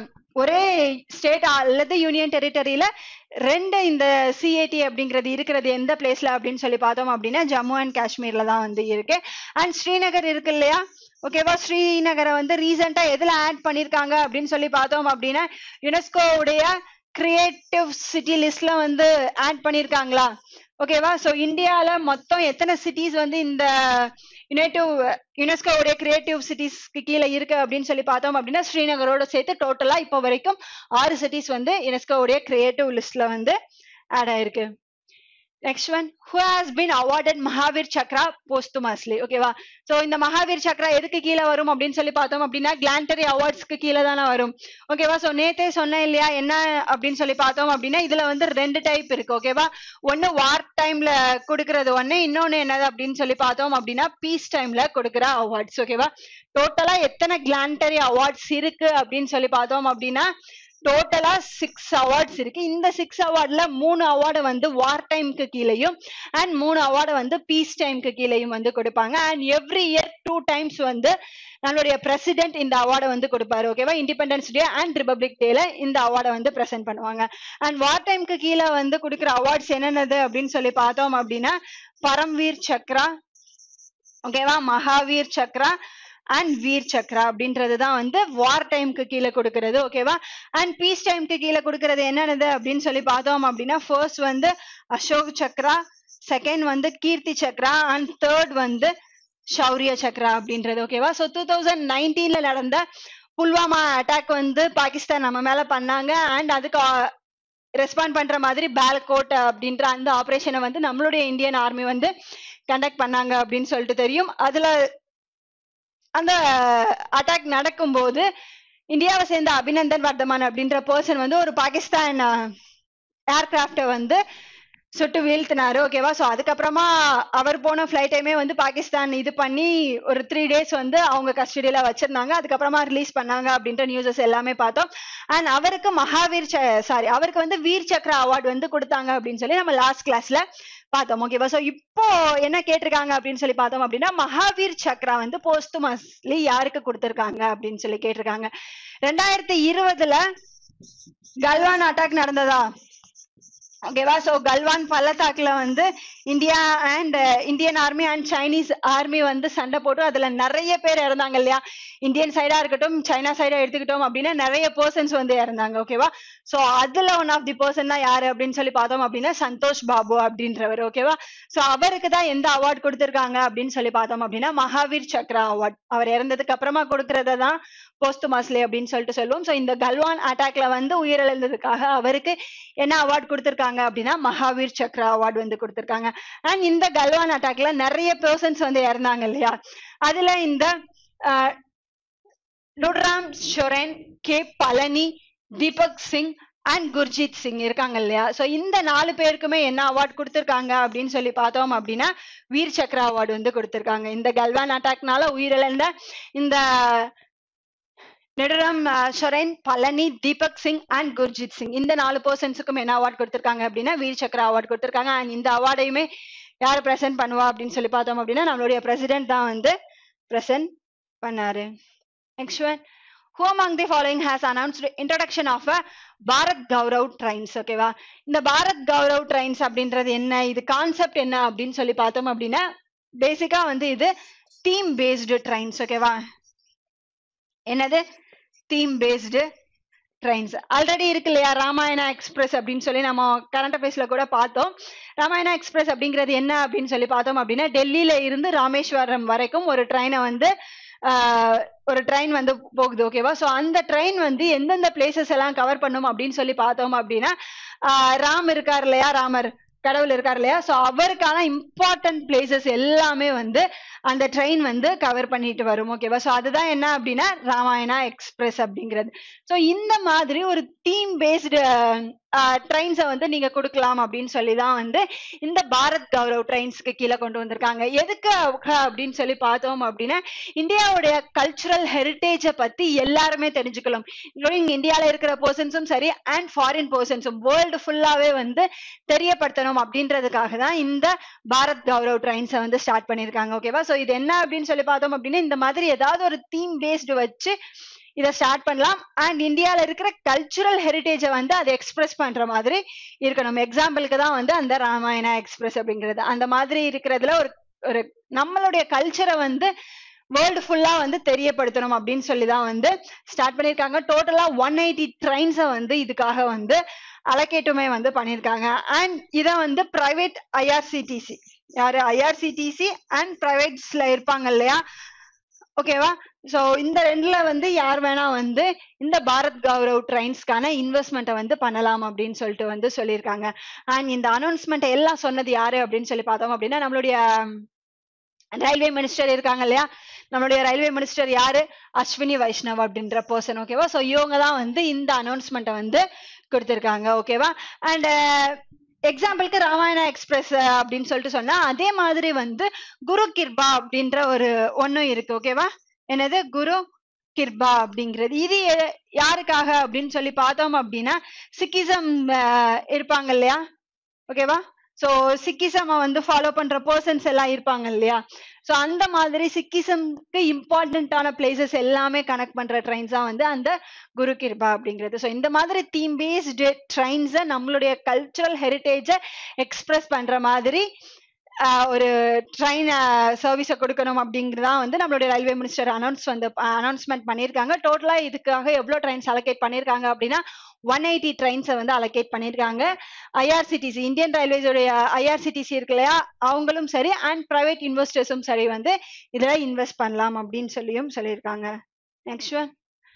ஒரே ஸ்டேட் அல்லது யூனியன் டெரிட்டரியில ரெண்டு இந்த சிஏடி அப்படிங்கிறது இருக்கிறது எந்த பிளேஸ்ல அப்படின்னு சொல்லி பார்த்தோம் அப்படின்னா ஜம்மு அண்ட் காஷ்மீர்ல தான் வந்து இருக்கு அண்ட் ஸ்ரீநகர் இருக்கு இல்லையா ஓகேவா ஸ்ரீநகரை வந்து ரீசெண்டா எதுல ஆட் பண்ணிருக்காங்க அப்படின்னு சொல்லி பார்த்தோம் அப்படின்னா யுனெஸ்கோ உடைய கிரியேட்டிவ் சிட்டி லிஸ்ட்ல வந்து ஆட் பண்ணிருக்காங்களா ஓகேவா சோ இந்தியால மொத்தம் எத்தனை சிட்டிஸ் வந்து இந்த யுனைட்டிவ் யுனெஸ்கோ உடைய கிரியேட்டிவ் சிட்டிஸ்க்கு கீழே இருக்கு அப்படின்னு சொல்லி பார்த்தோம் அப்படின்னா ஸ்ரீநகரோட சேர்த்து டோட்டலா இப்போ வரைக்கும் ஆறு சிட்டிஸ் வந்து யுனெஸ்கோ உடைய கிரியேட்டிவ் லிஸ்ட்ல வந்து ஆட் ஆயிருக்கு next one who has been awarded Mahavir Chakra posthumously ஓகேவா சோ இந்த மகாவீர் சக்ரா எதுக்கு கீழே வரும் அப்படின்னு சொல்லி பார்த்தோம் அப்படின்னா கிளாண்டரி அவார்ட்ஸ்க்கு கீழே தானே வரும் ஓகேவா சோ நேத்தே சொன்னேன் இல்லையா என்ன அப்படின்னு சொல்லி பார்த்தோம் அப்படின்னா இதுல வந்து ரெண்டு டைப் இருக்கு ஓகேவா ஒன்னு வார் டைம்ல கொடுக்கறது ஒண்ணு இன்னொன்னு என்னது அப்படின்னு சொல்லி பார்த்தோம் அப்படின்னா பீஸ் டைம்ல கொடுக்குற அவார்ட்ஸ் ஓகேவா டோட்டலா எத்தனை கிளாண்டரி அவார்ட்ஸ் இருக்கு அப்படின்னு சொல்லி பார்த்தோம் அப்படின்னா டோட்டலா சிக்ஸ் அவார்ட்ஸ் இருக்கு இந்த சிக்ஸ் அவார்ட்ல மூணு அவார்டு வந்து வார் டைம்க்கு கீழேயும் அண்ட் மூணு அவார்டு வந்து பீஸ் டைம்க்கு கீழேயும் வந்து கொடுப்பாங்க and every year two times வந்து நம்மளுடைய பிரசிடென்ட் இந்த அவார்டை வந்து கொடுப்பாரு ஓகேவா இண்டிபெண்டன்ஸ் டே அண்ட் ரிபப்ளிக் டேல இந்த அவார்டை வந்து பிரசென்ட் பண்ணுவாங்க அண்ட் வார் டைம்க்கு கீழே வந்து கொடுக்குற அவார்ட்ஸ் என்னென்னது அப்படின்னு சொல்லி பார்த்தோம் அப்படின்னா பரம்வீர் சக்ரா ஓகேவா மகாவீர் சக்ரா அண்ட் வீர் சக்ரா அப்படின்றது தான் வந்து வார் டைம்க்கு கீழே கொடுக்கறது ஓகேவா அண்ட் பீஸ் டைம்க்கு கீழே கொடுக்கறது என்னென்னது அப்படின்னு சொல்லி பார்த்தோம் அப்படின்னா ஃபர்ஸ்ட் வந்து அசோக் சக்ரா செகண்ட் வந்து கீர்த்தி சக்ரா அண்ட் தேர்ட் வந்து ஷௌரிய சக்ரா அப்படின்றது ஓகேவா ஸோ டூ தௌசண்ட் நைன்டீன்ல நடந்த புல்வாமா அட்டாக் வந்து பாகிஸ்தான் நம்ம மேல பண்ணாங்க அண்ட் அதுக்கு ரெஸ்பாண்ட் பண்ற மாதிரி பேல்கோட் அப்படின்ற அந்த ஆபரேஷனை வந்து நம்மளுடைய இந்தியன் ஆர்மி வந்து கண்டக்ட் பண்ணாங்க அப்படின்னு சொல்லிட்டு தெரியும் அதுல அந்த அட்டாக் நடக்கும்போது இந்தியாவை சேர்ந்த அபிநந்தன் வர்தமான் அப்படின்ற பர்சன் வந்து ஒரு பாகிஸ்தான் ஏர்கிராஃப்டை வந்து சுட்டு வீழ்த்தினாரு ஓகேவா ஸோ அதுக்கப்புறமா அவர் போன ஃப்ளைட்டையுமே வந்து பாகிஸ்தான் இது பண்ணி ஒரு த்ரீ டேஸ் வந்து அவங்க கஸ்டடியில வச்சிருந்தாங்க அதுக்கப்புறமா ரிலீஸ் பண்ணாங்க அப்படின்ற நியூஸஸ் எல்லாமே பார்த்தோம் அண்ட் அவருக்கு மகாவீர் சாரி அவருக்கு வந்து வீர் சக்ரா அவார்டு வந்து கொடுத்தாங்க அப்படின்னு சொல்லி நம்ம லாஸ்ட் கிளாஸ்ல பார்த்தோம் ஓகேவா ஸோ இப்போ என்ன கேட்டிருக்காங்க அப்படின்னு சொல்லி பார்த்தோம் அப்படின்னா மகாவீர் சக்ரா வந்து போஸ்துமஸ்லி யாருக்கு கொடுத்திருக்காங்க அப்படின்னு சொல்லி கேட்டிருக்காங்க ரெண்டாயிரத்தி இருபதுல கல்வான் அட்டாக் நடந்ததா ஓகேவா சோ கல்வான் பள்ளத்தாக்குல வந்து India and Indian army and Chinese army வந்து சண்டை போட்டு அதுல நிறைய பேர் இறந்தாங்க இல்லையா இந்தியன் சைடா இருக்கட்டும் சைனா சைடா எடுத்துக்கிட்டோம் அப்படின்னா நிறைய பர்சன்ஸ் வந்து இறந்தாங்க ஓகேவா சோ அதுல ஒன் ஆஃப் தி பர்சன் தான் யாரு அப்படின்னு சொல்லி பார்த்தோம் அப்படின்னா சந்தோஷ் பாபு அப்படின்றவர் ஓகேவா சோ அவருக்கு தான் எந்த அவார்ட் கொடுத்திருக்காங்க அப்படின்னு சொல்லி பார்த்தோம் அப்படின்னா மகாவீர் சக்ரா அவார்ட் அவர் இறந்ததுக்கு அப்புறமா கொடுக்கறத தான் போஸ்துமாஸ்லே அப்படின்னு சொல்லிட்டு சொல்லுவோம் ஸோ இந்த கல்வான் அட்டாக்ல வந்து உயிரிழந்ததுக்காக அவருக்கு என்ன அவார்ட் கொடுத்திருக்காங்க அப்படின்னா மகாவீர் சக்ரா அவார்ட் வந்து கொடுத்திருக்காங்க அண்ட் இந்த கல்வான் அட்டாக்ல நிறைய பர்சன்ஸ் வந்து இறந்தாங்க இல்லையா அதுல இந்த லுட்ராம் ஷொரேன் கே பழனி தீபக் சிங் அண்ட் குர்ஜித் சிங் இருக்காங்க இல்லையா சோ இந்த நாலு பேருக்குமே என்ன அவார்ட் கொடுத்திருக்காங்க அப்படின்னு சொல்லி பார்த்தோம் அப்படின்னா வீர் சக்ரா அவார்டு வந்து கொடுத்திருக்காங்க இந்த கல்வான் அட்டாக்னால உயிரிழந்த இந்த நெடுரம் ஷொரேன் பழனி தீபக் சிங் அண்ட் குர்ஜித் சிங் இந்த நாலு பர்சன்ஸுக்கும் என்ன அவார்ட் கொடுத்திருக்காங்க அப்படின்னா வீர் சக்ரா அவார்ட் கொடுத்திருக்காங்க அண்ட் இந்த அவார்டையுமே யார் பிரசன்ட் பண்ணுவா அப்படின்னு சொல்லி பார்த்தோம் அப்படின்னா நம்மளுடைய பிரசிடென்ட் தான் வந்து பிரசன்ட் பண்ணாரு next one who among the following has announced introduction of a Bharat Gaurav trains ஓகேவா இந்த பாரத் கௌரவ் ட்ரைன்ஸ் அப்படின்றது என்ன இது கான்செப்ட் என்ன அப்படின்னு சொல்லி பார்த்தோம் அப்படின்னா பேசிக்கா வந்து இது தீம் பேஸ்டு ட்ரைன்ஸ் ஓகேவா என்னது தீம் பேஸ்டு ட்ரெயின்ஸ் ஆல்ரெடி இருக்கு இல்லையா ராமாயணா எக்ஸ்பிரஸ் அப்படின்னு சொல்லி நம்ம கரண்ட் அஃபேர்ஸ்ல கூட பார்த்தோம் ராமாயணா எக்ஸ்பிரஸ் அப்படிங்கிறது என்ன அப்படின்னு சொல்லி பார்த்தோம் அப்படின்னா டெல்லியில இருந்து ராமேஸ்வரம் வரைக்கும் ஒரு ட்ரெயினை வந்து ஆஹ், ஒரு ட்ரெயின் வந்து போகுது ஓகேவா ஸோ அந்த ட்ரெயின் வந்து எந்தெந்த பிளேசஸ் எல்லாம் கவர் பண்ணும் அப்படின்னு சொல்லி பார்த்தோம் அப்படின்னா ஆஹ், ராம் இருக்கார் இல்லையா ராமர் கடவுள் இருக்கார் இல்லையா ஸோ அவருக்கான இம்பார்ட்டன்ட் பிளேசஸ் எல்லாமே வந்து அந்த ட்ரெயின் வந்து கவர் பண்ணிட்டு வரும் ஓகேவா ஸோ அதுதான் என்ன அப்படின்னா ராமாயணா எக்ஸ்பிரஸ் அப்படிங்கிறது ஸோ இந்த மாதிரி ஒரு தீம் பேஸ்டு ட்ரெயின்ஸை வந்து நீங்க கொடுக்கலாம் அப்படின்னு சொல்லி தான் வந்து இந்த பாரத் கௌரவ் ட்ரெயின்ஸ்க்கு கீழே கொண்டு வந்திருக்காங்க எதுக்கு அப்படின்னு சொல்லி பார்த்தோம் அப்படின்னா இந்தியாவுடைய கல்ச்சுரல் ஹெரிட்டேஜை பத்தி எல்லாருமே தெரிஞ்சுக்கலாம் இன்க்ளூடிங் இந்தியாவில் இருக்கிற பர்சன்ஸும் சரி அண்ட் ஃபாரின் பர்சன்ஸும் வேர்ல்டு ஃபுல்லாவே வந்து தெரியப்படுத்தணும் அப்படின்றதுக்காக தான் இந்த பாரத் கௌரவ் ட்ரெயின்ஸை வந்து ஸ்டார்ட் பண்ணியிருக்காங்க ஓகேவா ஸோ இது என்ன அப்படின்னு சொல்லி பார்த்தோம் அப்படின்னா இந்த மாதிரி ஏதாவது ஒரு தீம் பேஸ்டு வச்சு இதை ஸ்டார்ட் பண்ணலாம் அண்ட் இந்தியாவில் இருக்கிற கல்ச்சுரல் ஹெரிட்டேஜை வந்து அதை எக்ஸ்பிரஸ் பண்ற மாதிரி இருக்கணும் எக்ஸாம்பிளுக்கு தான் வந்து அந்த ராமாயணா எக்ஸ்பிரஸ் அப்படிங்கிறது அந்த மாதிரி இருக்கிறதுல ஒரு ஒரு நம்மளுடைய கல்ச்சரை வந்து வேர்ல்டு ஃபுல்லா வந்து தெரியப்படுத்தணும் அப்படின்னு சொல்லி தான் வந்து ஸ்டார்ட் பண்ணியிருக்காங்க டோட்டலா ஒன் எயிட்டி ட்ரெயின்ஸை வந்து இதுக்காக வந்து அலக்கேட்டுமே வந்து பண்ணியிருக்காங்க அண்ட் இதை வந்து பிரைவேட் ஐஆர்சிடிசி யாரு ஐஆர்சிடிசி அண்ட் பிரைவேட்ஸ்ல இருப்பாங்க இல்லையா ஓகேவா சோ இந்த ரெண்டுல வந்து யார் வேணா வந்து இந்த பாரத் கௌரவ் ட்ரெயின்ஸ்க்கான இன்வெஸ்ட்மெண்ட்டை வந்து பண்ணலாம் அப்படின்னு சொல்லிட்டு வந்து சொல்லியிருக்காங்க அண்ட் இந்த அனௌன்ஸ்மெண்ட் எல்லாம் சொன்னது யாரு அப்படின்னு சொல்லி பார்த்தோம் அப்படின்னா நம்மளுடைய ரயில்வே மினிஸ்டர் இருக்காங்க இல்லையா நம்மளுடைய ரயில்வே மினிஸ்டர் யாரு அஸ்வினி வைஷ்ணவ் அப்படின்ற பர்சன் ஓகேவா ஸோ இவங்க தான் வந்து இந்த அனௌன்ஸ்மெண்ட்டை வந்து கொடுத்துருக்காங்க ஓகேவா அண்ட் எக்ஸாம்பிளுக்கு ராமாயணா எக்ஸ்பிரஸ் அப்படின்னு சொல்லிட்டு சொன்னா அதே மாதிரி வந்து குரு கிருபா அப்படின்ற ஒரு ஒன்றும் இருக்கு ஓகேவா என்னது குரு கிருபா அப்படிங்கிறது இது எ- யாருக்காக அப்படின்னு சொல்லி பார்த்தோம் அப்படின்னா சிக்கிசம் இருப்பாங்க இல்லையா ஓகேவா ஸோ சிக்கிசம் வந்து ஃபாலோ பண்ற பர்சன்ஸ் எல்லாம் இருப்பாங்க இல்லையா ஸோ அந்த மாதிரி சிக்கிசம்க்கு இம்பார்ட்டண்ட்டான பிளேசஸ் எல்லாமே கனெக்ட் பண்ற ட்ரெயின்ஸ் தான் வந்து அந்த குரு கிருபா அப்படிங்கிறது ஸோ இந்த மாதிரி தீம் பேஸ்டு ட்ரெயின்ஸை நம்மளுடைய கல்ச்சுரல் ஹெரிட்டேஜை எக்ஸ்பிரஸ் பண்ற மாதிரி ஆஹ், ஒரு ட்ரெயின் சர்வீஸை கொடுக்கணும் அப்படிங்கிறதான் வந்து நம்மளுடைய ரயில்வே மினிஸ்டர் அனௌன்ஸ் வந்து அனௌன்ஸ்மெண்ட் பண்ணியிருக்காங்க டோட்டலா இதுக்காக எவ்வளோ ட்ரெயின்ஸ் அலோகேட் பண்ணியிருக்காங்க அப்படின்னா ஒன் எயிட்டி ட்ரெயின்ஸை வந்து அலோகேட் பண்ணியிருக்காங்க ஐஆர்சிடிசி இந்தியன் ரயில்வேஸோடைய ஐஆர்சிடிசி இருக்கு இல்லையா அவங்களும் சரி அண்ட் பிரைவேட் இன்வெஸ்டர்ஸும் சரி வந்து இதுல இன்வெஸ்ட் பண்ணலாம் அப்படின்னு சொல்லியும் சொல்லியிருக்காங்க next one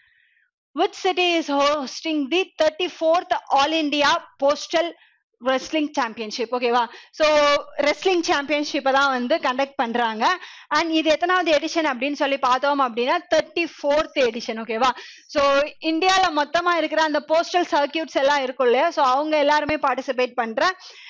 which city is hosting the 34th all india postal wrestling championship ஓகேவா ஸோ ரெஸ்லிங் சாம்பியன்ஷிப்பை தான் வந்து கண்டக்ட் பண்றாங்க அண்ட் இது எத்தனாவது எடிஷன் அப்படின்னு சொல்லி பார்த்தோம் அப்படின்னா தேர்ட்டி ஃபோர்த் எடிஷன் ஓகேவா ஸோ இந்தியாவில் மொத்தமா இருக்கிற அந்த போஸ்டல் சர்க்கியூட்ஸ் எல்லாம் இருக்கும் இல்லையா ஸோ அவங்க எல்லாருமே பார்ட்டிசிபேட் பண்ற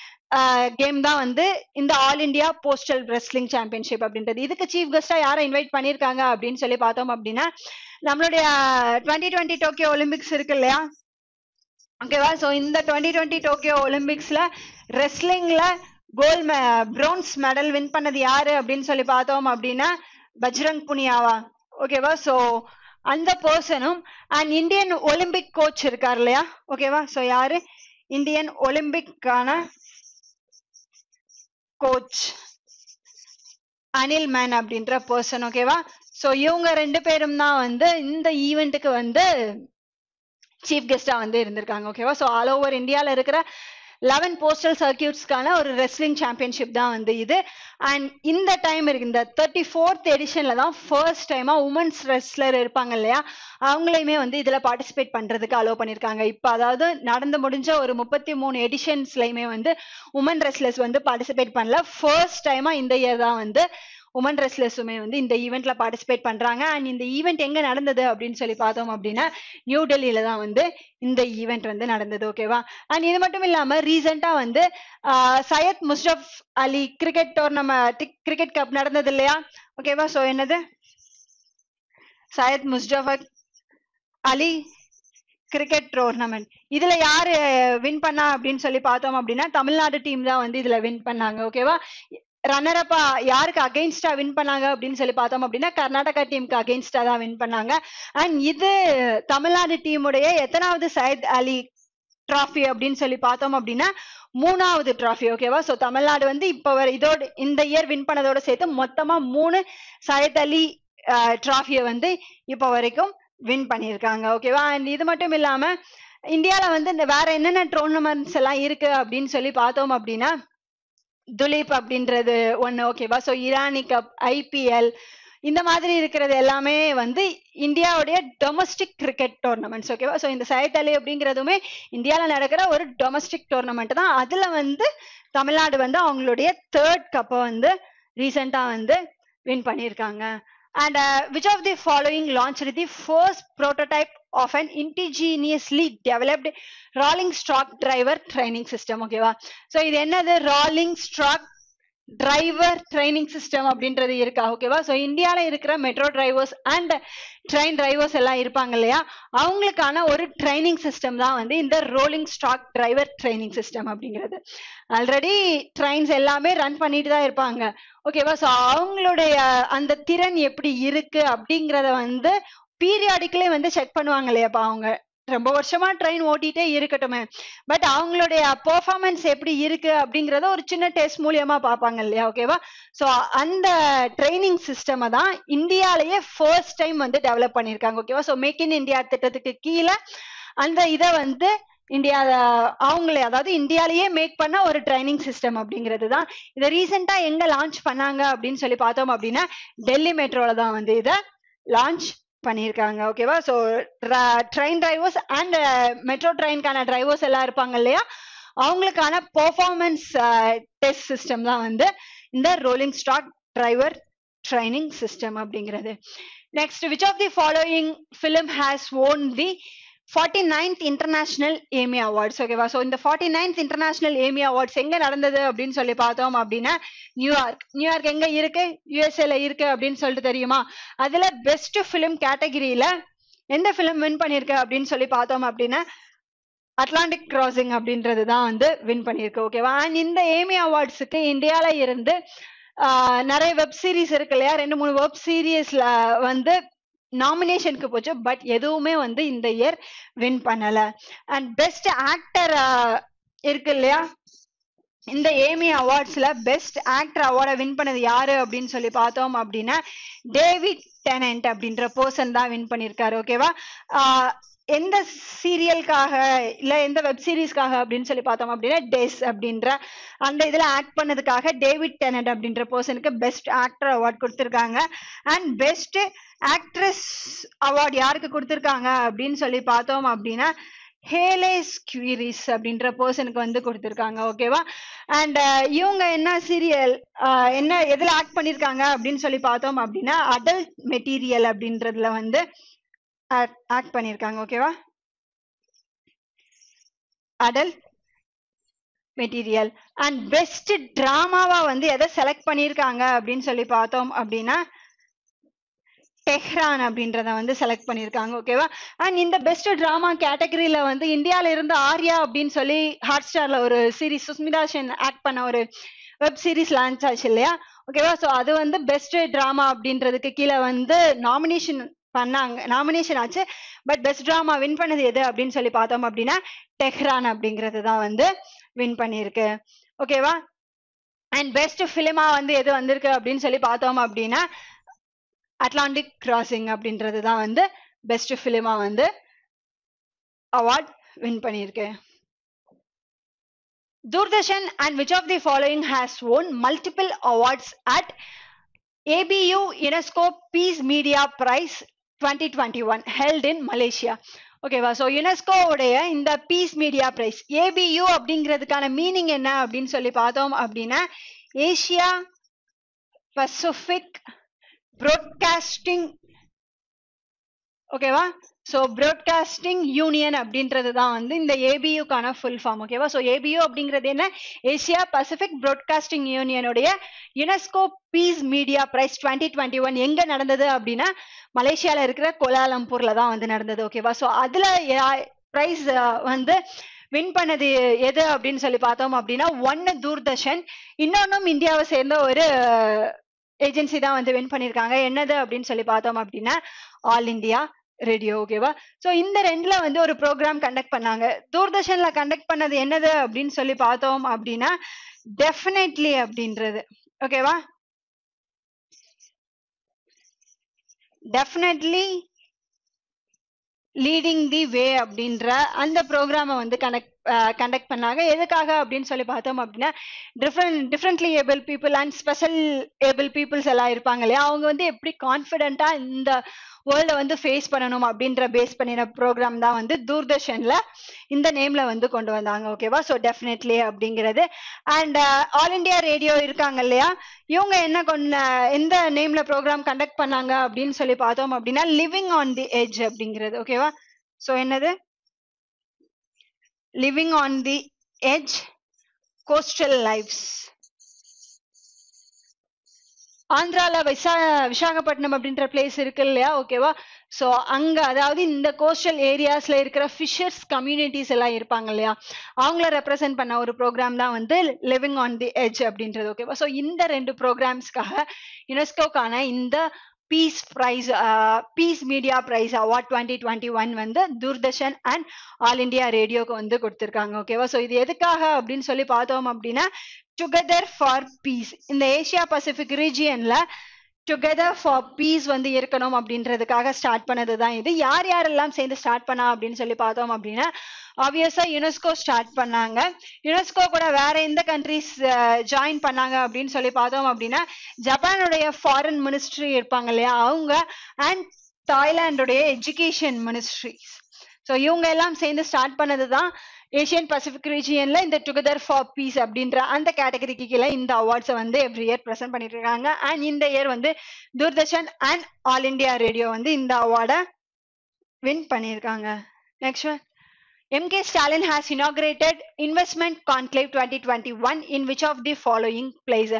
கேம் தான் வந்து இந்த all India postal wrestling championship அப்படின்றது இதுக்கு சீஃப் கெஸ்டா யாரை இன்வைட் பண்ணியிருக்காங்க அப்படின்னு சொல்லி பார்த்தோம் அப்படின்னா நம்மளுடைய டுவெண்ட்டி டுவெண்ட்டி டோக்கியோ ஒலிம்பிக்ஸ் இருக்கு இல்லையா ஓகேவா ஸோ இந்த டுவெண்ட்டி டுவெண்ட்டி டோக்கியோ ஒலிம்பிக்ஸ்ல ரெஸ்லிங்ல கோல்ட் பிரோன்ஸ் மெடல் வின் பண்ணது யாரு அப்படின்னு சொல்லி பார்த்தோம் அப்படின்னா பஜ்ரங் புனியாவா ஓகேவா ஸோ அந்த பர்சனும் அண்ட் இந்தியன் ஒலிம்பிக் கோச் இருக்கார் இல்லையா ஓகேவா ஸோ யாரு இந்தியன் ஒலிம்பிக்கான கோச் அனில் மேன் அப்படின்ற பர்சன் ஓகேவா ஸோ இவங்க ரெண்டு பேரும் தான் வந்து இந்த ஈவெண்ட்டுக்கு வந்து சீஃப் கெஸ்டா வந்து இருந்திருக்காங்க ஓகேவா ஸோ ஆல் ஓவர் இந்தியாவில் இருக்கிற லெவன் போஸ்டல் சர்க்கியூட்ஸ்க்கான ஒரு ரெஸ்லிங் சாம்பியன்ஷிப் தான் வந்து இது அண்ட் இந்த டைம் இருக்கு இந்த தேர்ட்டி ஃபோர்த் எடிஷன்ல தான் ஃபர்ஸ்ட் டைமா உமன்ஸ் ரெஸ்லர் இருப்பாங்க இல்லையா அவங்களையுமே வந்து இதுல பார்ட்டிசிபேட் பண்றதுக்கு அலோவ் பண்ணிருக்காங்க இப்போ அதாவது நடந்து முடிஞ்ச ஒரு முப்பத்தி மூணு எடிஷன்ஸ்லயுமே வந்து உமன் ரெஸ்லர்ஸ் வந்து பார்ட்டிசிபேட் பண்ணல ஃபர்ஸ்ட் டைமா இந்த இயர் தான் வந்து உமன் ரெஸ்லர்ஸுமே வந்து இந்த ஈவெண்ட்ல பார்ட்டிசிபேட் பண்றாங்க அண்ட் இந்த ஈவெண்ட் எங்க நடந்தது அப்படின்னு சொல்லி பார்த்தோம் அப்படின்னா நியூ டெல்லியில தான் வந்து இந்த ஈவெண்ட் வந்து நடந்தது ஓகேவா அண்ட் இது மட்டும் இல்லாம ரீசெண்டா வந்து ah, Syed Mushtaq Ali cricket tournament cricket cup நடந்தது இல்லையா ஓகேவா சோ என்னது சையத் முஸ்டபக் அலி கிரிக்கெட் டோர்னமெண்ட் இதுல யாரு வின் பண்ணா அப்படின்னு சொல்லி பார்த்தோம் அப்படின்னா தமிழ்நாடு டீம் தான் வந்து இதுல வின் பண்ணாங்க ஓகேவா ரன்னர் அப்பா யாருக்கு அகைன்ஸ்டா வின் பண்ணாங்க அப்படின்னு சொல்லி பார்த்தோம் அப்படின்னா கர்நாடகா டீமுக்கு அகைன்ஸ்டா தான் வின் பண்ணாங்க அண்ட் இது தமிழ்நாடு டீமுடைய எத்தனாவது சையத் அலி டிராஃபி அப்படின்னு சொல்லி பார்த்தோம் அப்படின்னா மூணாவது டிராஃபி ஓகேவா ஸோ தமிழ்நாடு வந்து இப்போ வரை இதோட இந்த இயர் வின் பண்ணதோட சேர்த்து மொத்தமா மூணு சையத் அலி டிராஃபியை வந்து இப்போ வரைக்கும் வின் பண்ணியிருக்காங்க ஓகேவா அண்ட் இது மட்டும் இல்லாம இந்தியால வந்து இந்த வேற என்னென்ன டோர்னமெண்ட்ஸ் எல்லாம் இருக்கு அப்படின்னு சொல்லி பார்த்தோம் அப்படின்னா துலீப் அப்படின்றது ஒண்ணு ஓகேவா ஸோ இரானி கப் ஐபிஎல் இந்த மாதிரி இருக்கிறது எல்லாமே வந்து இந்தியாவுடைய டொமஸ்டிக் கிரிக்கெட் டோர்னமெண்ட்ஸ் ஓகேவா ஸோ இந்த சைட் அலி அப்படிங்கிறதுமே இந்தியாவில் நடக்கிற ஒரு டொமஸ்டிக் டோர்னமெண்ட் தான் அதுல வந்து தமிழ்நாடு வந்து அவங்களுடைய தேர்ட் கப்பை வந்து ரீசெண்டாக வந்து வின் பண்ணியிருக்காங்க and which of the following launch the first prototype of an indigenously developed rolling stock driver training system ஓகேவா ஸோ இது என்னது rolling stock driver training system அப்படின்றது இருக்கா ஓகேவா ஸோ இந்தியாவில் இருக்கிற metro drivers and train drivers எல்லாம் இருப்பாங்க இல்லையா அவங்களுக்கான ஒரு ட்ரைனிங் சிஸ்டம் தான் வந்து இந்த rolling stock driver training system அப்படிங்கிறது ஆல்ரெடி ட்ரெயின்ஸ் எல்லாமே ரன் பண்ணிட்டு தான் இருப்பாங்க ஓகேவா ஸோ அவங்களுடைய அந்த திறன் எப்படி இருக்கு அப்படிங்கிறத வந்து பீரியாடிக்கலே வந்து செக் பண்ணுவாங்க இல்லையாப்பா அவங்க ரொம்ப வருஷமா ட்ரெயின் ஓட்டிட்டே இருக்கட்டுமே பட் அவங்களுடைய பெர்ஃபார்மன்ஸ் எப்படி இருக்கு அப்படிங்கறத ஒரு சின்ன டெஸ்ட் மூலியமா பார்ப்பாங்க இல்லையா ஓகேவா ஸோ அந்த ட்ரைனிங் சிஸ்டம் தான் இந்தியாலேயே ஃபர்ஸ்ட் டைம் வந்து டெவலப் பண்ணியிருக்காங்க ஓகேவா ஸோ மேக் இன் இந்தியா திட்டத்துக்கு கீழே அந்த இதை வந்து இந்தியா அவங்களே அதாவது இந்தியாலேயே மேக் பண்ண ஒரு ட்ரைனிங் சிஸ்டம் அப்படிங்கிறது தான் இதை ரீசெண்டா எங்க லான்ச் பண்ணாங்க அப்படின்னு சொல்லி பார்த்தோம் அப்படின்னா டெல்லி மெட்ரோல தான் வந்து இதை லான்ச் பண்ணியிருக்காங்க ஓகேவா so train drivers and metro ட்ரெயின்கான டிரைவர்ஸ் எல்லாம் இருப்பாங்க இல்லையா அவங்களுக்கான பெர்ஃபார்மன்ஸ் டெஸ்ட் சிஸ்டம் தான் வந்து இந்த rolling stock driver training system அப்படிங்கிறது next which of the following film has won the forty ninth international Emmy awards ஓகேவா ஸோ இந்த forty ninth international Emmy awards எங்க நடந்தது அப்படின்னு சொல்லி பார்த்தோம் அப்படின்னா நியூயார்க் நியூயார்க் எங்க இருக்கு யூஎஸ்ஏல இருக்கு அப்படின்னு சொல்லிட்டு தெரியுமா அதுல பெஸ்ட் ஃபிலிம் கேட்டகிரியில எந்த ஃபிலிம் வின் பண்ணிருக்கு அப்படின்னு சொல்லி பார்த்தோம் அப்படின்னா அட்லாண்டிக் கிராசிங் அப்படின்றது தான் வந்து வின் பண்ணியிருக்கு ஓகேவா அண்ட் இந்த ஏமி அவார்ட்ஸுக்கு இந்தியால இருந்து நிறைய வெப் சீரிஸ் இருக்கு இல்லையா ரெண்டு மூணு வெப் சீரியஸ்ல வந்து நாமினேஷனுக்கு போச்சு பட் எதுவுமே வந்து இந்த இயர் வின் பண்ணல அண்ட் பெஸ்ட் ஆக்டர் இருக்கு இல்லையா இந்த ஏமி அவார்ட்ஸ்ல பெஸ்ட் ஆக்டர் அவார்டை வின் பண்ணது யாரு அப்படின்னு சொல்லி பார்த்தோம் அப்படின்னா டேவிட் டெனன்ட் அப்படின்ற பர்சன் தான் வின் பண்ணியிருக்காரு ஓகேவா எந்த சீரியலுக்காக இல்ல எந்த வெப் சீரிஸ்க்காக அப்படின்னு சொல்லி பார்த்தோம் அப்படின்னா டேஸ் அப்படின்ற அந்த இதுல ஆக்ட் பண்ணதுக்காக டேவிட் டெனட் அப்படின்ற பர்சனுக்கு பெஸ்ட் ஆக்டர் அவார்ட் கொடுத்துருக்காங்க அண்ட் பெஸ்ட் ஆக்ட்ரஸ் அவார்ட் யாருக்கு கொடுத்துருக்காங்க அப்படின்னு சொல்லி பார்த்தோம் அப்படின்னா ஹேலேஸ் கியூரிஸ் அப்படின்ற பர்சனுக்கு வந்து கொடுத்துருக்காங்க ஓகேவா அண்ட் இவங்க என்ன சீரியல் என்ன எதுல ஆக்ட் பண்ணிருக்காங்க அப்படின்னு சொல்லி பார்த்தோம் அப்படின்னா அடல்ட் மெட்டீரியல் அப்படின்றதுல வந்து ஆக்ட் பண்ணிருக்காங்க ஓகேவா அடல்ட் மெட்டீரியல் அண்ட் பெஸ்ட் டிராமாவா வந்து எதை செலக்ட் பண்ணிருக்காங்க அப்படின்னு சொல்லி பார்த்தோம் அப்படின்னா டெஹ்ரான் அப்படின்றத வந்து செலக்ட் பண்ணியிருக்காங்க ஓகேவா அண்ட் இந்த பெஸ்ட் டிராமா கேட்டகரியில வந்து இந்தியால இருந்து ஆர்யா அப்படின்னு சொல்லி ஹாட் ஸ்டார்ல ஒரு சீரிஸ் சுஸ்மிதா சென் ஆக்ட் பண்ண ஒரு வெப் சீரிஸ் லான்ச் ஆச்சு இல்லையா ஓகேவா ஸோ அது வந்து பெஸ்ட் டிராமா அப்படின்றதுக்கு கீழே வந்து நாமினேஷன் பண்ணாங்க நாமினேஷன் ஆச்சு பட் பெஸ்ட் டிராமா வின் பண்ணது எது அப்படின்னு சொல்லி பார்த்தோம் அப்படின்னா டெஹ்ரான் அப்படிங்கிறது தான் வந்து வின் பண்ணியிருக்கு ஓகேவா அண்ட் பெஸ்ட் ஃபிலிமா வந்து எது வந்திருக்கு அப்படின்னு சொல்லி பார்த்தோம் அப்படின்னா அட்லாண்டிக் கிராசிங் அப்படின்றது தான் வந்து பெஸ்ட் ஃபிலிமா வந்து அவார்ட் வின் பண்ணியிருக்கு Doordarshan and which of the following has won multiple awards at ABU UNESCO peace media prize twenty twenty one held in Malaysia ஓகேவா ஸோ யுனெஸ்கோவுடைய இந்த பீஸ் மீடியா பிரைஸ் ஏபியு அப்படிங்கிறதுக்கான meaning என்ன அப்படின்னு சொல்லி பார்த்தோம் அப்படின்னா ஏசியா பசிபிக் ப்ராட்காஸ்டிங் ஓகேவா ஸோ ப்ராட்காஸ்டிங் யூனியன் அப்படின்றது தான் வந்து இந்த ஏபியுக்கான ஃபுல் ஃபார்ம் ஓகேவா ஸோ ஏபியு அப்படிங்கிறது என்ன ஏசியா பசிபிக் ப்ராட்காஸ்டிங் யூனியனுடைய UNESCO peace media prize twenty twenty one எங்க நடந்தது அப்படின்னா மலேசியால இருக்கிற கோலாலம்பூர்ல தான் வந்து நடந்தது ஓகேவா ஸோ அதுல பிரைஸ் வந்து வின் பண்ணது எது அப்படின்னு சொல்லி பார்த்தோம் அப்படின்னா ஒன்னு தூர்தர்ஷன் இன்னொன்னும் இந்தியாவை சேர்ந்த ஒரு ஏஜென்சி தான் வந்து வின் பண்ணியிருக்காங்க என்னது அப்படின்னு சொல்லி பார்த்தோம் அப்படின்னா ஆல் இந்தியா ரேடியோ ஓகேவா ஸோ இந்த ரெண்டுல வந்து ஒரு ப்ரோக்ராம் கண்டக்ட் பண்ணாங்க தூர்தர்ஷன்ல கண்டக்ட் பண்ணது என்னது அப்படின்னு சொல்லி பார்த்தோம் அப்படின்னா டெஃபினெட்லி அப்படின்றது ஓகேவா டெஃபினெட்லி லீடிங் தி வே அப்படின்ற அந்த ப்ரோக்ராமை வந்து கனெக்ட் கண்டக்ட் பண்ணாங்க எதுக்காக அப்படின்னு சொல்லி பார்த்தோம் அப்படின்னா different differently able people and special able peoples எல்லாம் இருப்பாங்க இல்லையா அவங்க வந்து எப்படி கான்ஃபிடென்ட்டா இந்த வேர்ல்டை வந்து ஃபேஸ் பண்ணணும் அப்படின்ற பேஸ் பண்ணின ப்ரோக்ராம் தான் வந்து தூர்தர்ஷன்ல இந்த நேம்ல வந்து கொண்டு வந்தாங்க ஓகேவா ஸோ டெஃபினெட்லி அப்படிங்கிறது அண்ட் ஆல் இண்டியா ரேடியோ இருக்காங்க இல்லையா இவங்க என்ன கொண்ட எந்த நேம்ல ப்ரோக்ராம் கண்டக்ட் பண்ணாங்க அப்படின்னு சொல்லி பார்த்தோம் அப்படின்னா லிவிங் ஆன் தி எட்ஜ் அப்படிங்கிறது ஓகேவா ஸோ என்னது living on the edge coastal lifes ஆந்திரால விசா விசாகப்பட்டினம் அப்படின்ற பிளேஸ் இருக்கு இல்லையா ஓகேவா ஸோ அங்க அதாவது இந்த கோஸ்டல் ஏரியாஸ்ல இருக்கிற ஃபிஷர்ஸ் கம்யூனிட்டிஸ் எல்லாம் இருப்பாங்க இல்லையா அவங்கள ரெப்ரசென்ட் பண்ண ஒரு ப்ரோக்ராம் தான் வந்து லிவிங் ஆன் தி எட்ஜ் அப்படின்றது ஓகேவா ஸோ இந்த ரெண்டு ப்ரோக்ராம்ஸ்க்காக யுனெஸ்கோக்கான இந்த peace prize peace media prize award twenty twenty one வந்து தூர்தர்ஷன் அண்ட் ஆல் இண்டியா ரேடியோக்கு வந்து கொடுத்துருக்காங்க ஓகேவா ஸோ இது எதுக்காக அப்படின்னு சொல்லி பார்த்தோம் அப்படின்னா டுகெதர் ஃபார் பீஸ் இந்த ஏசியா பசிபிக் ரீஜியன்ல டுகெதர் ஃபார் பீஸ் வந்து இருக்கணும் அப்படின்றதுக்காக ஸ்டார்ட் பண்ணது தான் இது யார் யாரெல்லாம் சேர்ந்து ஸ்டார்ட் பண்ணா அப்படின்னு சொல்லி பார்த்தோம் அப்படின்னா ஆப்வியஸா யுனெஸ்கோ ஸ்டார்ட் பண்ணாங்க யுனெஸ்கோ கூட வேற எந்த கண்ட்ரிஸ் ஜாயின் பண்ணாங்க அப்படின்னு சொல்லி பார்த்தோம் அப்படின்னா ஜப்பானுடைய ஃபாரின் மினிஸ்ட்ரி இருப்பாங்க இல்லையா அவங்க அண்ட் தாய்லாந்துடைய எஜுகேஷன் மினிஸ்ட்ரிஸ் ஸோ இவங்க எல்லாம் சேர்ந்து ஸ்டார்ட் பண்ணது தான் ஏஷியன் பசிபிக் ரீஜியன்ல இந்த டுகெதர் ஃபார் பீஸ் அப்படின்ற அந்த கேட்டகரிக்கு கீழே இந்த அவார்ட்ஸை வந்து எவ்ரி இயர் ப்ரெசென்ட் பண்ணிட்டு இருக்காங்க அண்ட் இந்த இயர் வந்து Doordarshan and all India radio வந்து இந்த அவார்டை வின் பண்ணியிருக்காங்க next one MK Stalin has inaugurated Investment Conclave 2021 in which of the following place?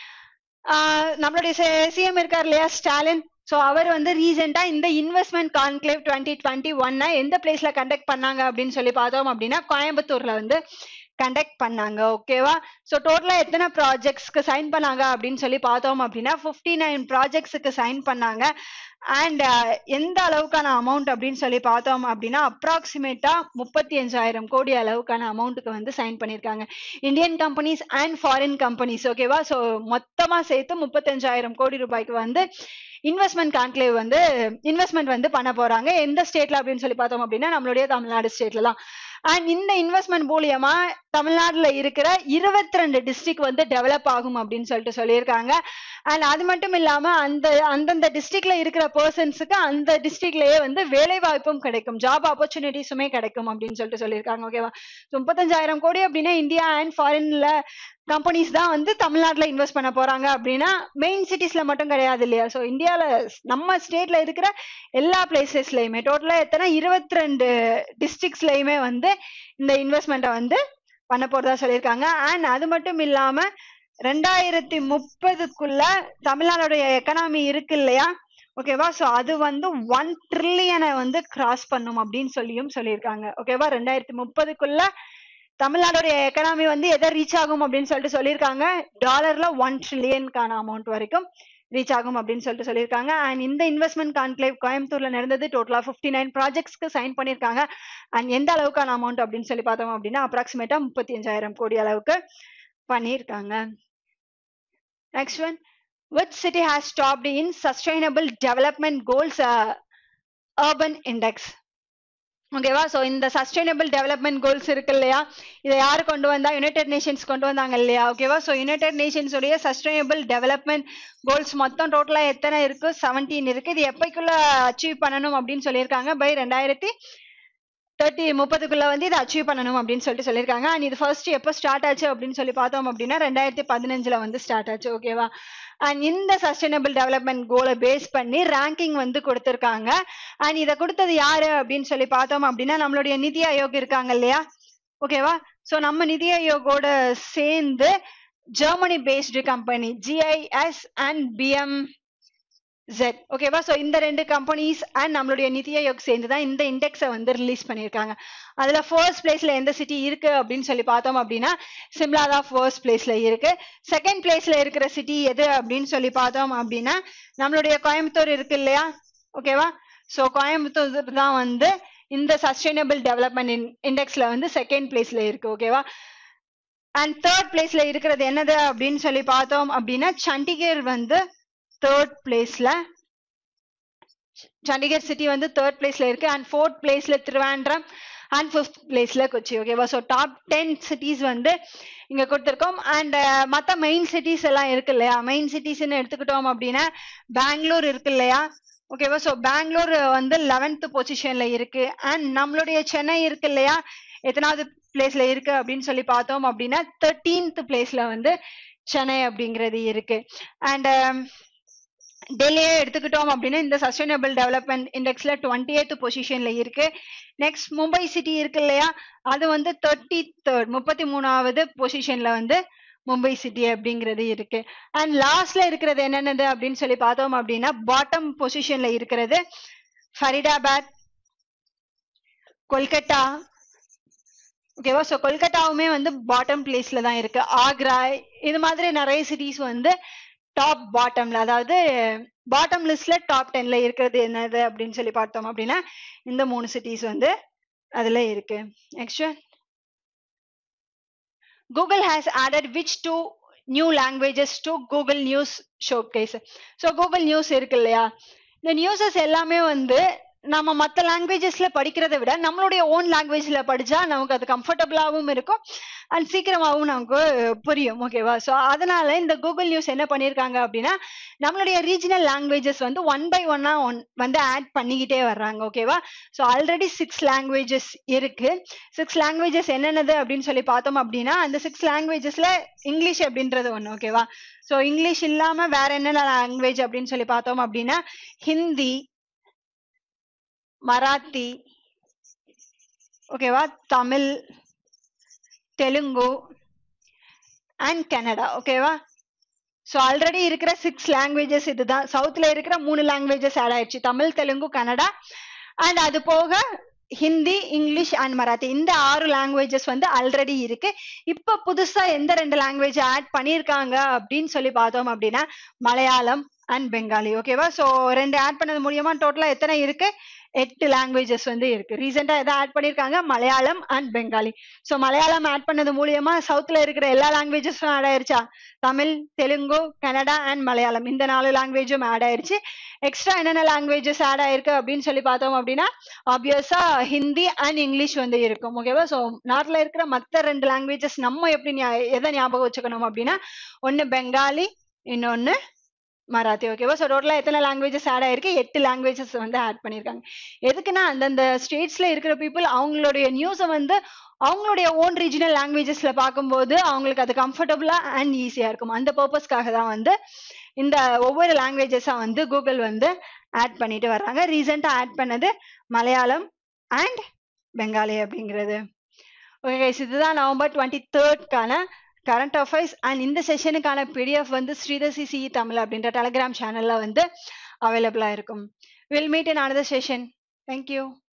நம்மளுடைய சிஎம் இருக்கார் இல்லையா ஸ்டாலின் ஸோ அவர் வந்து ரீசெண்டா இந்த இன்வெஸ்ட்மெண்ட் கான்க்ளேவ் டுவெண்ட்டி டுவெண்ட்டி ஒன்னை எந்த பிளேஸ்ல கண்டக்ட் பண்ணாங்க அப்படின்னு சொல்லி பார்த்தோம் அப்படின்னா கோயம்புத்தூர்ல வந்து கண்டக்ட் பண்ணாங்க ஓகேவா ஸோ டோட்டலா எத்தனை ப்ராஜெக்ட்ஸ்க்கு சைன் பண்ணாங்க அப்படின்னு சொல்லி பார்த்தோம் அப்படின்னா ஃபிஃப்டி நைன் ப்ராஜெக்ட்ஸுக்கு சைன் பண்ணாங்க அண்ட் எந்த அளவுக்கான அமௌண்ட் அப்படின்னு சொல்லி பார்த்தோம் அப்படின்னா அப்ராக்சிமேட்டா முப்பத்தி அஞ்சாயிரம் கோடி அளவுக்கான அமௌண்ட்டுக்கு வந்து சைன் பண்ணியிருக்காங்க Indian companies and foreign companies ஓகேவா ஸோ மொத்தமா சேர்த்து முப்பத்தஞ்சாயிரம் கோடி ரூபாய்க்கு வந்து இன்வெஸ்ட்மெண்ட் கான்க்ளேவ் வந்து இன்வெஸ்ட்மெண்ட் வந்து பண்ண போறாங்க எந்த ஸ்டேட்ல அப்படின்னு சொல்லி பார்த்தோம் அப்படின்னா நம்மளுடைய தமிழ்நாடு ஸ்டேட்ல தான் அண்ட் இந்த இன்வெஸ்ட்மெண்ட் மூலியமா தமிழ்நாட்டுல இருக்கிற இருபத்தி ரெண்டு டிஸ்ட்ரிக்ட் வந்து டெவலப் ஆகும் அப்படின்னு சொல்லிட்டு சொல்லியிருக்காங்க அண்ட் அது மட்டும் இல்லாம அந்த அந்தந்த டிஸ்ட்ரிக்ட்ல இருக்கிற பர்சன்ஸுக்கு அந்த டிஸ்ட்ரிக்ட்லயே வந்து வேலை வாய்ப்பும் கிடைக்கும் ஜாப் ஆப்பர்ச்சுனிட்டிஸுமே கிடைக்கும் அப்படின்னு சொல்லிட்டு சொல்லியிருக்காங்க ஓகேவா முப்பத்தஞ்சாயிரம் கோடி அப்படின்னா இந்தியா அண்ட் ஃபாரின்ல கம்பெனிஸ் தான் வந்து தமிழ்நாட்டில் இன்வெஸ்ட் பண்ண போறாங்க அப்படின்னா மெயின் சிட்டிஸ்ல மட்டும் கிடையாது இல்லையா ஸோ இந்தியாவில் நம்ம ஸ்டேட்ல இருக்கிற எல்லா பிளேசஸ்லயுமே டோட்டலா எத்தனை இருபத்தி ரெண்டு டிஸ்ட்ரிக்ட்ஸ்லயுமே வந்து இந்த இன்வெஸ்ட்மெண்ட்டை வந்து பண்ண போறதா சொல்லியிருக்காங்க அண்ட் அது மட்டும் இல்லாம ரெண்டாயிரத்தி முப்பதுக்குள்ள தமிழ்நாடுடைய எக்கனாமி இருக்கு இல்லையா ஓகேவா ஸோ அது வந்து ஒன் ட்ரில்லியனை வந்து கிராஸ் பண்ணும் அப்படின்னு சொல்லியும் சொல்லியிருக்காங்க ஓகேவா ரெண்டாயிரத்தி முப்பதுக்குள்ள தமிழ்நாடுடைய எக்கனாமி வந்து எதை ரீச் ஆகும் அப்படின்னு சொல்லிட்டு சொல்லியிருக்காங்க டாலர்ல ஒன் ட்ரில்லியனுக்கான அமௌண்ட் வரைக்கும் ரீச் ஆகும் அப்படின்னு சொல்லிட்டு சொல்லியிருக்காங்க அண்ட் இந்த இன்வெஸ்ட்மெண்ட் கான்க்ளேவ் கோயம்புத்தூர்ல நடந்தது டோட்டலா ஃபிஃப்டி நைன் ப்ராஜெக்ட்ஸ்க்கு சைன் பண்ணியிருக்காங்க அண்ட் எந்த அளவுக்கான அமௌண்ட் அப்படின்னு சொல்லி பார்த்தோம் அப்படின்னா அப்ராக்சிமேட்டா முப்பத்தி அஞ்சாயிரம் கோடி அளவுக்கு பண்ணியிருக்காங்க next one which city has stopped in sustainable development goals urban index ஓகேவா ஸோ இந்த சஸ்டைனபிள் டெவலப்மெண்ட் கோல்ஸ் இருக்கு இல்லையா இதை யார் கொண்டு வந்தா யுனைடெட் நேஷன்ஸ் கொண்டு வந்தாங்க இல்லையா ஓகேவா ஸோ யுனைடெட் நேஷன்ஸ் உடைய சஸ்டைனபிள் டெவலப்மெண்ட் கோல்ஸ் மொத்தம் டோட்டலா எத்தனை இருக்கு செவன்டீன் இருக்கு இது எப்பைக்குள்ள அச்சீவ் பண்ணணும் அப்படின்னு சொல்லியிருக்காங்க பை ரெண்டாயிரத்தி தேர்ட்டி முப்பதுக்குள்ள வந்து இதை அச்சீவ் பண்ணணும் அப்படின்னு சொல்லிட்டு சொல்லியிருக்காங்க அண்ட் இது ஃபர்ஸ்ட் எப்போ ஸ்டார்ட் ஆச்சு அப்படின்னு சொல்லி பார்த்தோம் அப்படின்னா ரெண்டாயிரத்தி பதினஞ்சுல வந்து ஸ்டார்ட் ஆச்சு ஓகேவா அண்ட் இந்த சஸ்டைனபிள் டெவலப்மெண்ட் கோலை பேஸ் பண்ணி ரேங்கிங் வந்து கொடுத்துருக்காங்க அண்ட் இதை கொடுத்தது யாரு அப்படின்னு சொல்லி பார்த்தோம் அப்படின்னா நம்மளுடைய நிதி ஆயோக் இருக்காங்க இல்லையா ஓகேவா ஸோ நம்ம நிதி ஆயோகோட சேர்ந்து Germany based company GIS and BM Z ஓகேவா ஸோ இந்த ரெண்டு கம்பெனிஸ் அண்ட் நம்மளுடைய நிதி ஆயோக் சேர்ந்து தான் இந்த இண்டெக்ஸை வந்து ரிலீஸ் பண்ணியிருக்காங்க அதுல ஃபர்ஸ்ட் பிளேஸ்ல எந்த சிட்டி இருக்கு அப்படின்னு சொல்லி பார்த்தோம் அப்படின்னா சிம்லா தான் ஃபர்ஸ்ட் பிளேஸ்ல இருக்கு செகண்ட் பிளேஸ்ல இருக்கிற சிட்டி எது அப்படின்னு சொல்லி பார்த்தோம் அப்படின்னா நம்மளுடைய கோயம்புத்தூர் இருக்கு இல்லையா ஓகேவா ஸோ கோயம்புத்தூர் தான் வந்து இந்த சஸ்டைனபிள் டெவலப்மெண்ட் இண்டெக்ஸ்ல வந்து செகண்ட் பிளேஸ்ல இருக்கு ஓகேவா அண்ட் தேர்ட் பிளேஸ்ல இருக்கிறது என்னது அப்படின்னு சொல்லி பார்த்தோம் அப்படின்னா சண்டிகர் வந்து தேர்ட் பிளேஸ்ல சண்டிகர் சிட்டி வந்து தேர்ட் பிளேஸ்ல இருக்கு அண்ட் ஃபோர்த் பிளேஸ்ல திருவாண்டம் அண்ட் ஃபிஃப்த் பிளேஸ்ல கொச்சி ஓகேவா ஸோ டாப் டென் சிட்டிஸ் வந்து இங்க கொடுத்துருக்கோம் அண்ட் மற்ற மெயின் சிட்டிஸ் எல்லாம் இருக்கு இல்லையா மெயின் சிட்டிஸ்ன்னு எடுத்துக்கிட்டோம் அப்படின்னா பெங்களூர் இருக்கு இல்லையா ஓகேவா ஸோ பெங்களூர் வந்து லெவன்த் பொசிஷன்ல இருக்கு அண்ட் நம்மளுடைய சென்னை இருக்கு இல்லையா எத்தனாவது பிளேஸ்ல இருக்கு அப்படின்னு சொல்லி பார்த்தோம் அப்படின்னா தேர்ட்டீன்த் பிளேஸ்ல வந்து சென்னை அப்படிங்கிறது இருக்கு அண்ட் டெல்லியே எடுத்துக்கிட்டோம் அப்படின்னா இந்த சஸ்டைனபிள் டெவலப்மெண்ட் இண்டெக்ஸ்ல டுவெண்ட்டி எய்த் பொசிஷன்ல இருக்கு நெக்ஸ்ட் மும்பை சிட்டி இருக்கு இல்லையா அது வந்து தேர்ட்டி தேர்ட் முப்பத்தி மூணாவது பொசிஷன்ல வந்து மும்பை சிட்டி அப்படிங்கிறது இருக்கு அண்ட் லாஸ்ட்ல இருக்கிறது என்னென்னது அப்படின்னு சொல்லி பார்த்தோம் அப்படின்னா பாட்டம் பொசிஷன்ல இருக்கிறது ஃபரிடாபாத் கொல்கட்டா ஓகேவா ஸோ கொல்கட்டாவுமே வந்து பாட்டம் பிளேஸ்ல தான் இருக்கு ஆக்ரா இது மாதிரி நிறைய சிட்டிஸ் வந்து டாப் பாட்டம்ல அதாவது பாட்டம் லிஸ்ட்ல டாப் டென்ல இருக்கிறது என்னது அப்படின்னு சொல்லி பார்த்தோம் அப்படின்னா இந்த மூணு சிட்டிஸ் வந்து அதுல இருக்கு next Google has added which two new languages to Google News Showcase so Google News இருக்கு இல்லையா இந்த நியூஸஸ் எல்லாமே வந்து நம்ம மற்ற லாங்குவேஜஸ்ல படிக்கிறதை விட நம்மளுடைய ஓன் லாங்குவேஜ்ல படிச்சா நமக்கு அது கம்ஃபர்டபுளாகவும் இருக்கும் அண்ட் சீக்கிரமாகவும் நமக்கு புரியும் ஓகேவா ஸோ அதனால இந்த கூகுள் நியூஸ் என்ன பண்ணியிருக்காங்க அப்படின்னா நம்மளுடைய ரீஜனல் லாங்குவேஜஸ் வந்து ஒன் பை ஒன்னா ஒன் வந்து ஆட் பண்ணிக்கிட்டே வர்றாங்க ஓகேவா ஸோ ஆல்ரெடி சிக்ஸ் லாங்குவேஜஸ் இருக்கு சிக்ஸ் லாங்குவேஜஸ் என்னென்னது அப்படின்னு சொல்லி பார்த்தோம் அப்படின்னா அந்த சிக்ஸ் லாங்குவேஜஸ்ல இங்கிலீஷ் அப்படின்றது ஒன்று ஓகேவா ஸோ இங்கிலீஷ் இல்லாம வேற என்னென்ன லாங்குவேஜ் அப்படின்னு சொல்லி பார்த்தோம் அப்படின்னா ஹிந்தி மராத்தி ஓகேவா தமிழ் தெலுங்கு அண்ட் கனடா ஓகேவா ஸோ ஆல்ரெடி இருக்கிற சிக்ஸ் லாங்குவேஜஸ் இதுதான் சவுத்தில் இருக்கிற மூணு லாங்குவேஜஸ் ஆட் ஆயிடுச்சு தமிழ் தெலுங்கு கனடா அண்ட் அது போக ஹிந்தி இங்கிலீஷ் அண்ட் மராத்தி இந்த ஆறு லாங்குவேஜஸ் வந்து ஆல்ரெடி இருக்கு இப்போ புதுசா எந்த ரெண்டு லாங்குவேஜ் ஆட் பண்ணியிருக்காங்க அப்படின்னு சொல்லி பார்த்தோம் அப்படின்னா மலையாளம் அண்ட் பெங்காலி ஓகேவா ஸோ ரெண்டு ஆட் பண்ணது மூலியமா டோட்டலா எத்தனை இருக்கு எட்டு லாங்குவேஜஸ் வந்து இருக்கு ரீசெண்டா எதை ஆட் பண்ணிருக்காங்க Malayalam and Bengali so Malayalam add பண்ணது மூலியமா சவுத்ல இருக்கிற எல்லா லாங்குவேஜஸும் ஆட் ஆயிருச்சா தமிழ் தெலுங்கு கன்னடா அண்ட் மலையாளம் இந்த நாலு லாங்குவேஜும் ஆட் ஆயிருச்சு எக்ஸ்ட்ரா என்னென்ன லாங்குவேஜஸ் ஆட் ஆயிருக்கு அப்படின்னு சொல்லி பார்த்தோம் அப்படின்னா ஆப்வியஸா ஹிந்தி அண்ட் இங்கிலீஷ் வந்து இருக்கும் ஓகேவா ஸோ நாட்டில் இருக்கிற மற்ற ரெண்டு லாங்குவேஜஸ் நம்ம எப்படி ஞா- எதை ஞாபகம் வச்சுக்கணும் அப்படின்னா ஒன்னு பெங்காலி இன்னொன்னு மராத்தி ஓகேவா ஸோ டோட்டலாக எத்தனை லாங்குவேஜஸ் ஆட் ஆயிருக்கு எட்டு லாங்குவேஜஸ் வந்து ஆட் பண்ணியிருக்காங்க எதுக்குன்னா அந்தந்த ஸ்டேட்ஸ்ல இருக்கிற பீப்புள் அவங்களுடைய நியூஸை வந்து அவங்களுடைய ஓன் ரீஜனல் லாங்குவேஜஸ்ல பார்க்கும்போது அவங்களுக்கு அது கம்ஃபர்டபுளா அண்ட் ஈஸியா இருக்கும் அந்த பர்பஸ்க்காக தான் வந்து இந்த ஒவ்வொரு லாங்குவேஜஸா வந்து கூகுள் வந்து ஆட் பண்ணிட்டு வர்றாங்க ரீசெண்டா ஆட் பண்ணது மலையாளம் அண்ட் பெங்காலி அப்படிங்கிறது ஓகே கைஸ் இதுதான் நவம்பர் டுவெண்ட்டி தேர்ட்கான கரண்ட் அஃபேர்ஸ் அண்ட் இந்த செஷனுக்கான பிடிஎஃப் வந்து ஸ்ரீதசி சி தமிழ் அப்படின்ற டெலகிராம் சேனல்ல வந்து அவைலபிளா இருக்கும் will meet in another session thank you